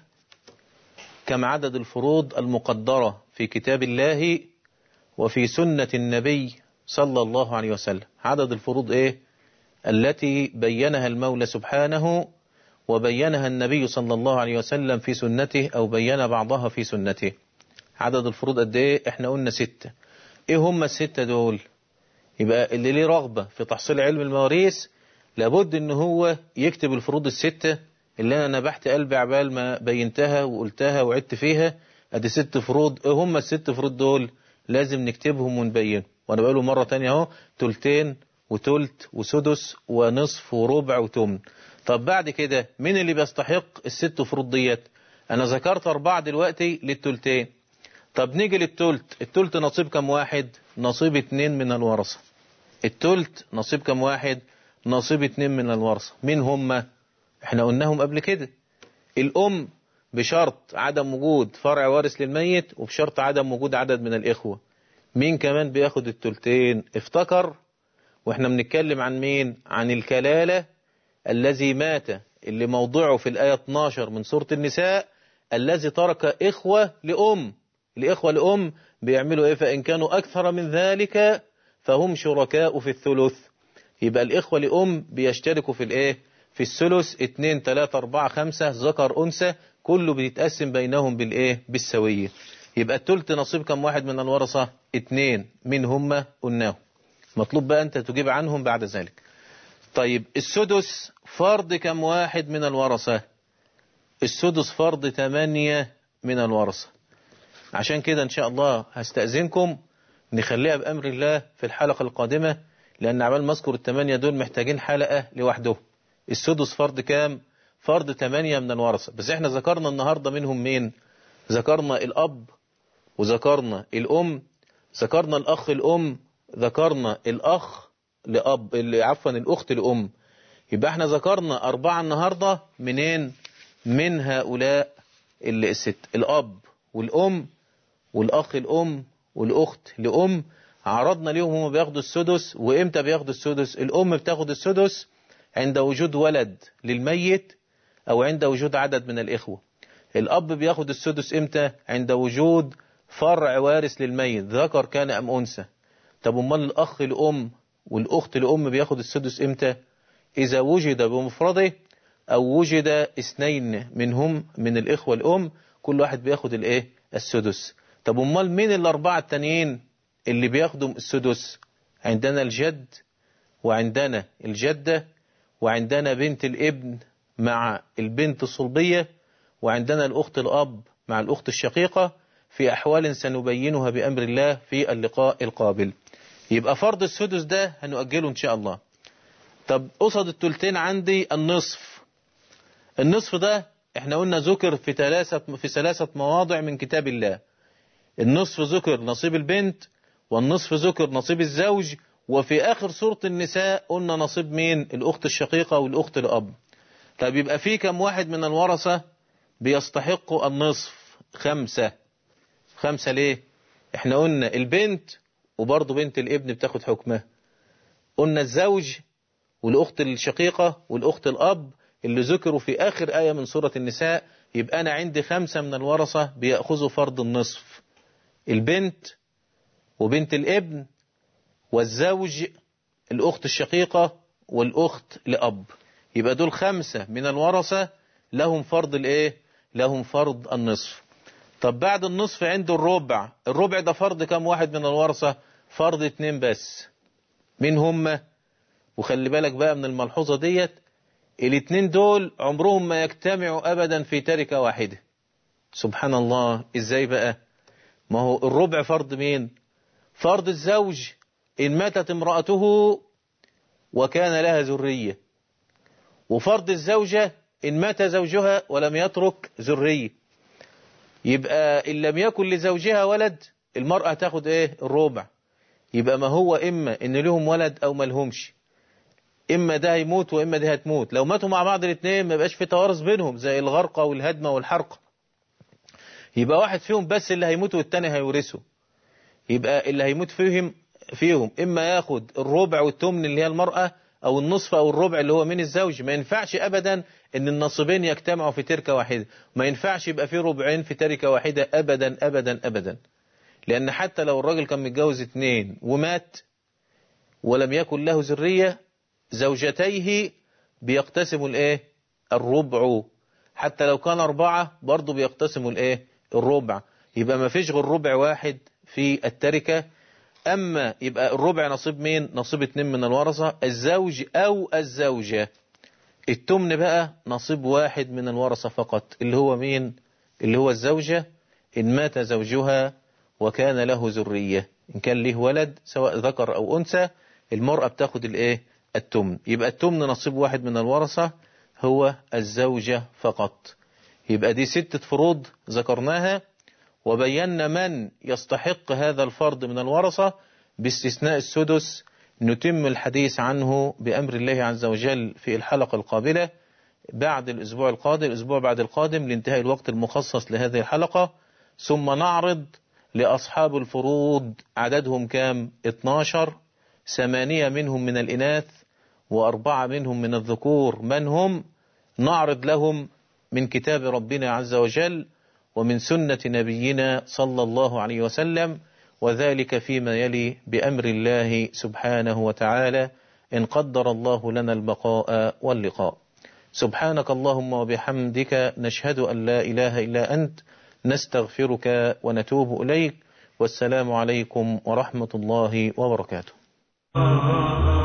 [SPEAKER 1] كم عدد الفروض المقدرة في كتاب الله وفي سنة النبي صلى الله عليه وسلم عدد الفروض ايه التي بينها المولى سبحانه وبينها النبي صلى الله عليه وسلم في سنته او بين بعضها في سنته عدد الفروض قد ايه احنا قلنا ستة ايه هم الستة دول يبقى اللي ليه رغبة في تحصيل علم المواريث لابد ان هو يكتب الفروض الستة اللي انا نبحت قلبي عبال ما بينتها وقلتها وعدت فيها ادي ست فروض ايه هم الست فروض دول لازم نكتبهم ونبينهم وانا بقوله مرة تانية اهو تلتين وتلت وسدس ونصف وربع وتمن طب بعد كده مين اللي بيستحق الست فروض ديت انا ذكرت اربعة دلوقتي للتلتين طب نيجي للتلت التلت نصيب كم واحد نصيب اتنين من الورثة التلت نصيب كم واحد نصيب اتنين من الورثة مين هم احنا قلناهم قبل كده الام بشرط عدم وجود فرع وارث للميت وبشرط عدم وجود عدد من الاخوة مين كمان بياخد التلتين افتكر واحنا بنتكلم عن مين عن الكلالة الذي مات اللي موضوعه في الآية 12 من سورة النساء الذي ترك إخوة لأم الإخوة لأم بيعملوا إيه فإن كانوا أكثر من ذلك فهم شركاء في الثلث يبقى الإخوة لأم بيشتركوا في الإيه في الثلث 2 3 4 5 ذكر أنثى كله بيتقسم بينهم بالإيه بالسوية يبقى التلت نصيب كم واحد من الورثة اتنين من هم قلناه مطلوب بقى أنت تجيب عنهم بعد ذلك طيب السدس فرض كم واحد من الورثة السدس فرض ثمانية من الورثة عشان كده ان شاء الله هستأذنكم نخليها بأمر الله في الحلقة القادمة لأن عمال ما اذكر الثمانية دول محتاجين حلقة لوحده السدس فرض كام فرض ثمانية من الورثة بس احنا ذكرنا النهاردة منهم مين ذكرنا الأب وذكرنا الأم ذكرنا الأخ الأم ذكرنا الأخ لأب اللي عفوا الأخت لأم يبقى احنا ذكرنا أربعة النهاردة منين من هؤلاء اللي الست الأب والأم والأخ الأم والأخت لأم عرضنا ليهم هم بياخدوا السدس وإمتى بياخدوا السدس الأم بتاخد السدس عند وجود ولد للميت أو عند وجود عدد من الإخوة الأب بياخد السدس إمتى عند وجود فرع وارث للميت ذكر كان أم أنثى طب أمال الأخ الأم والأخت الأم بياخد السدس إمتى إذا وجد بمفرده أو وجد اثنين منهم من الإخوة الأم كل واحد بياخد الإيه السدس طب أمال مين الأربعة التانيين اللي بياخدوا السدس عندنا الجد وعندنا الجدة وعندنا بنت الابن مع البنت الصلبية وعندنا الأخت الأب مع الأخت الشقيقة في أحوال سنبينها بأمر الله في اللقاء القابل يبقى فرض السدس ده هنؤجله إن شاء الله طب قصد التلتين عندي النصف النصف ده احنا قلنا ذكر في ثلاثة في ثلاثة مواضع من كتاب الله النصف ذكر نصيب البنت والنصف ذكر نصيب الزوج وفي آخر سورة النساء قلنا نصيب مين الأخت الشقيقة والأخت الأب طب يبقى في كم واحد من الورثة بيستحقوا النصف خمسة خمسة ليه احنا قلنا البنت وبرضه بنت الابن بتاخد حكمها قلنا الزوج والأخت الشقيقة والأخت الأب اللي ذكروا في آخر آية من سورة النساء يبقى أنا عندي خمسة من الورثة بيأخذوا فرض النصف البنت وبنت الابن والزوج الأخت الشقيقة والأخت لأب يبقى دول خمسة من الورثة لهم فرض الإيه لهم فرض النصف طب بعد النصف عنده الربع الربع ده فرض كم واحد من الورثة فرض اتنين بس مين هم وخلي بالك بقى من الملحوظة ديت الاتنين دول عمرهم ما يجتمعوا أبدا في تركة واحدة سبحان الله ازاي بقى ما هو الربع فرض مين فرض الزوج إن ماتت امرأته وكان لها ذرية وفرض الزوجة إن مات زوجها ولم يترك ذرية يبقى إن لم يكن لزوجها ولد المرأة تاخد إيه الربع يبقى ما هو إما إن لهم ولد أو ما لهمش إما ده هيموت وإما ده هتموت لو ماتوا مع بعض الاثنين ما يبقاش في توارث بينهم زي الغرقة والهدمة والحرقة يبقى واحد فيهم بس اللي هيموت والتاني هيورثه يبقى اللي هيموت فيهم فيهم إما ياخد الربع والتمن اللي هي المرأة أو النصف أو الربع اللي هو من الزوج ما ينفعش أبدا ان النصيبين يجتمعوا في تركة واحدة ما ينفعش يبقى في ربعين في تركة واحدة ابدا ابدا ابدا لان حتى لو الراجل كان متجوز اتنين ومات ولم يكن له ذرية زوجتيه بيقتسموا الايه الربع حتى لو كان اربعة برضه بيقتسموا الايه الربع يبقى ما فيش غير ربع واحد في التركة اما يبقى الربع نصيب مين نصيب اتنين من الورثة الزوج او الزوجة التمن بقى نصيب واحد من الورثة فقط اللي هو مين اللي هو الزوجة ان مات زوجها وكان له ذرية ان كان له ولد سواء ذكر او انثى المرأة بتاخد الايه التمن يبقى التمن نصيب واحد من الورثة هو الزوجة فقط يبقى دي ستة فروض ذكرناها وبينا من يستحق هذا الفرض من الورثة باستثناء السدس نتم الحديث عنه بأمر الله عز وجل في الحلقة القابلة بعد الأسبوع القادم الأسبوع بعد القادم لانتهاء الوقت المخصص لهذه الحلقة ثم نعرض لأصحاب الفروض عددهم كام 12 ثمانية منهم من الإناث وأربعة منهم من الذكور من هم نعرض لهم من كتاب ربنا عز وجل ومن سنة نبينا صلى الله عليه وسلم وذلك فيما يلي بأمر الله سبحانه وتعالى إن قدر الله لنا البقاء واللقاء سبحانك اللهم وبحمدك نشهد أن لا إله إلا أنت نستغفرك ونتوب إليك والسلام عليكم ورحمة الله وبركاته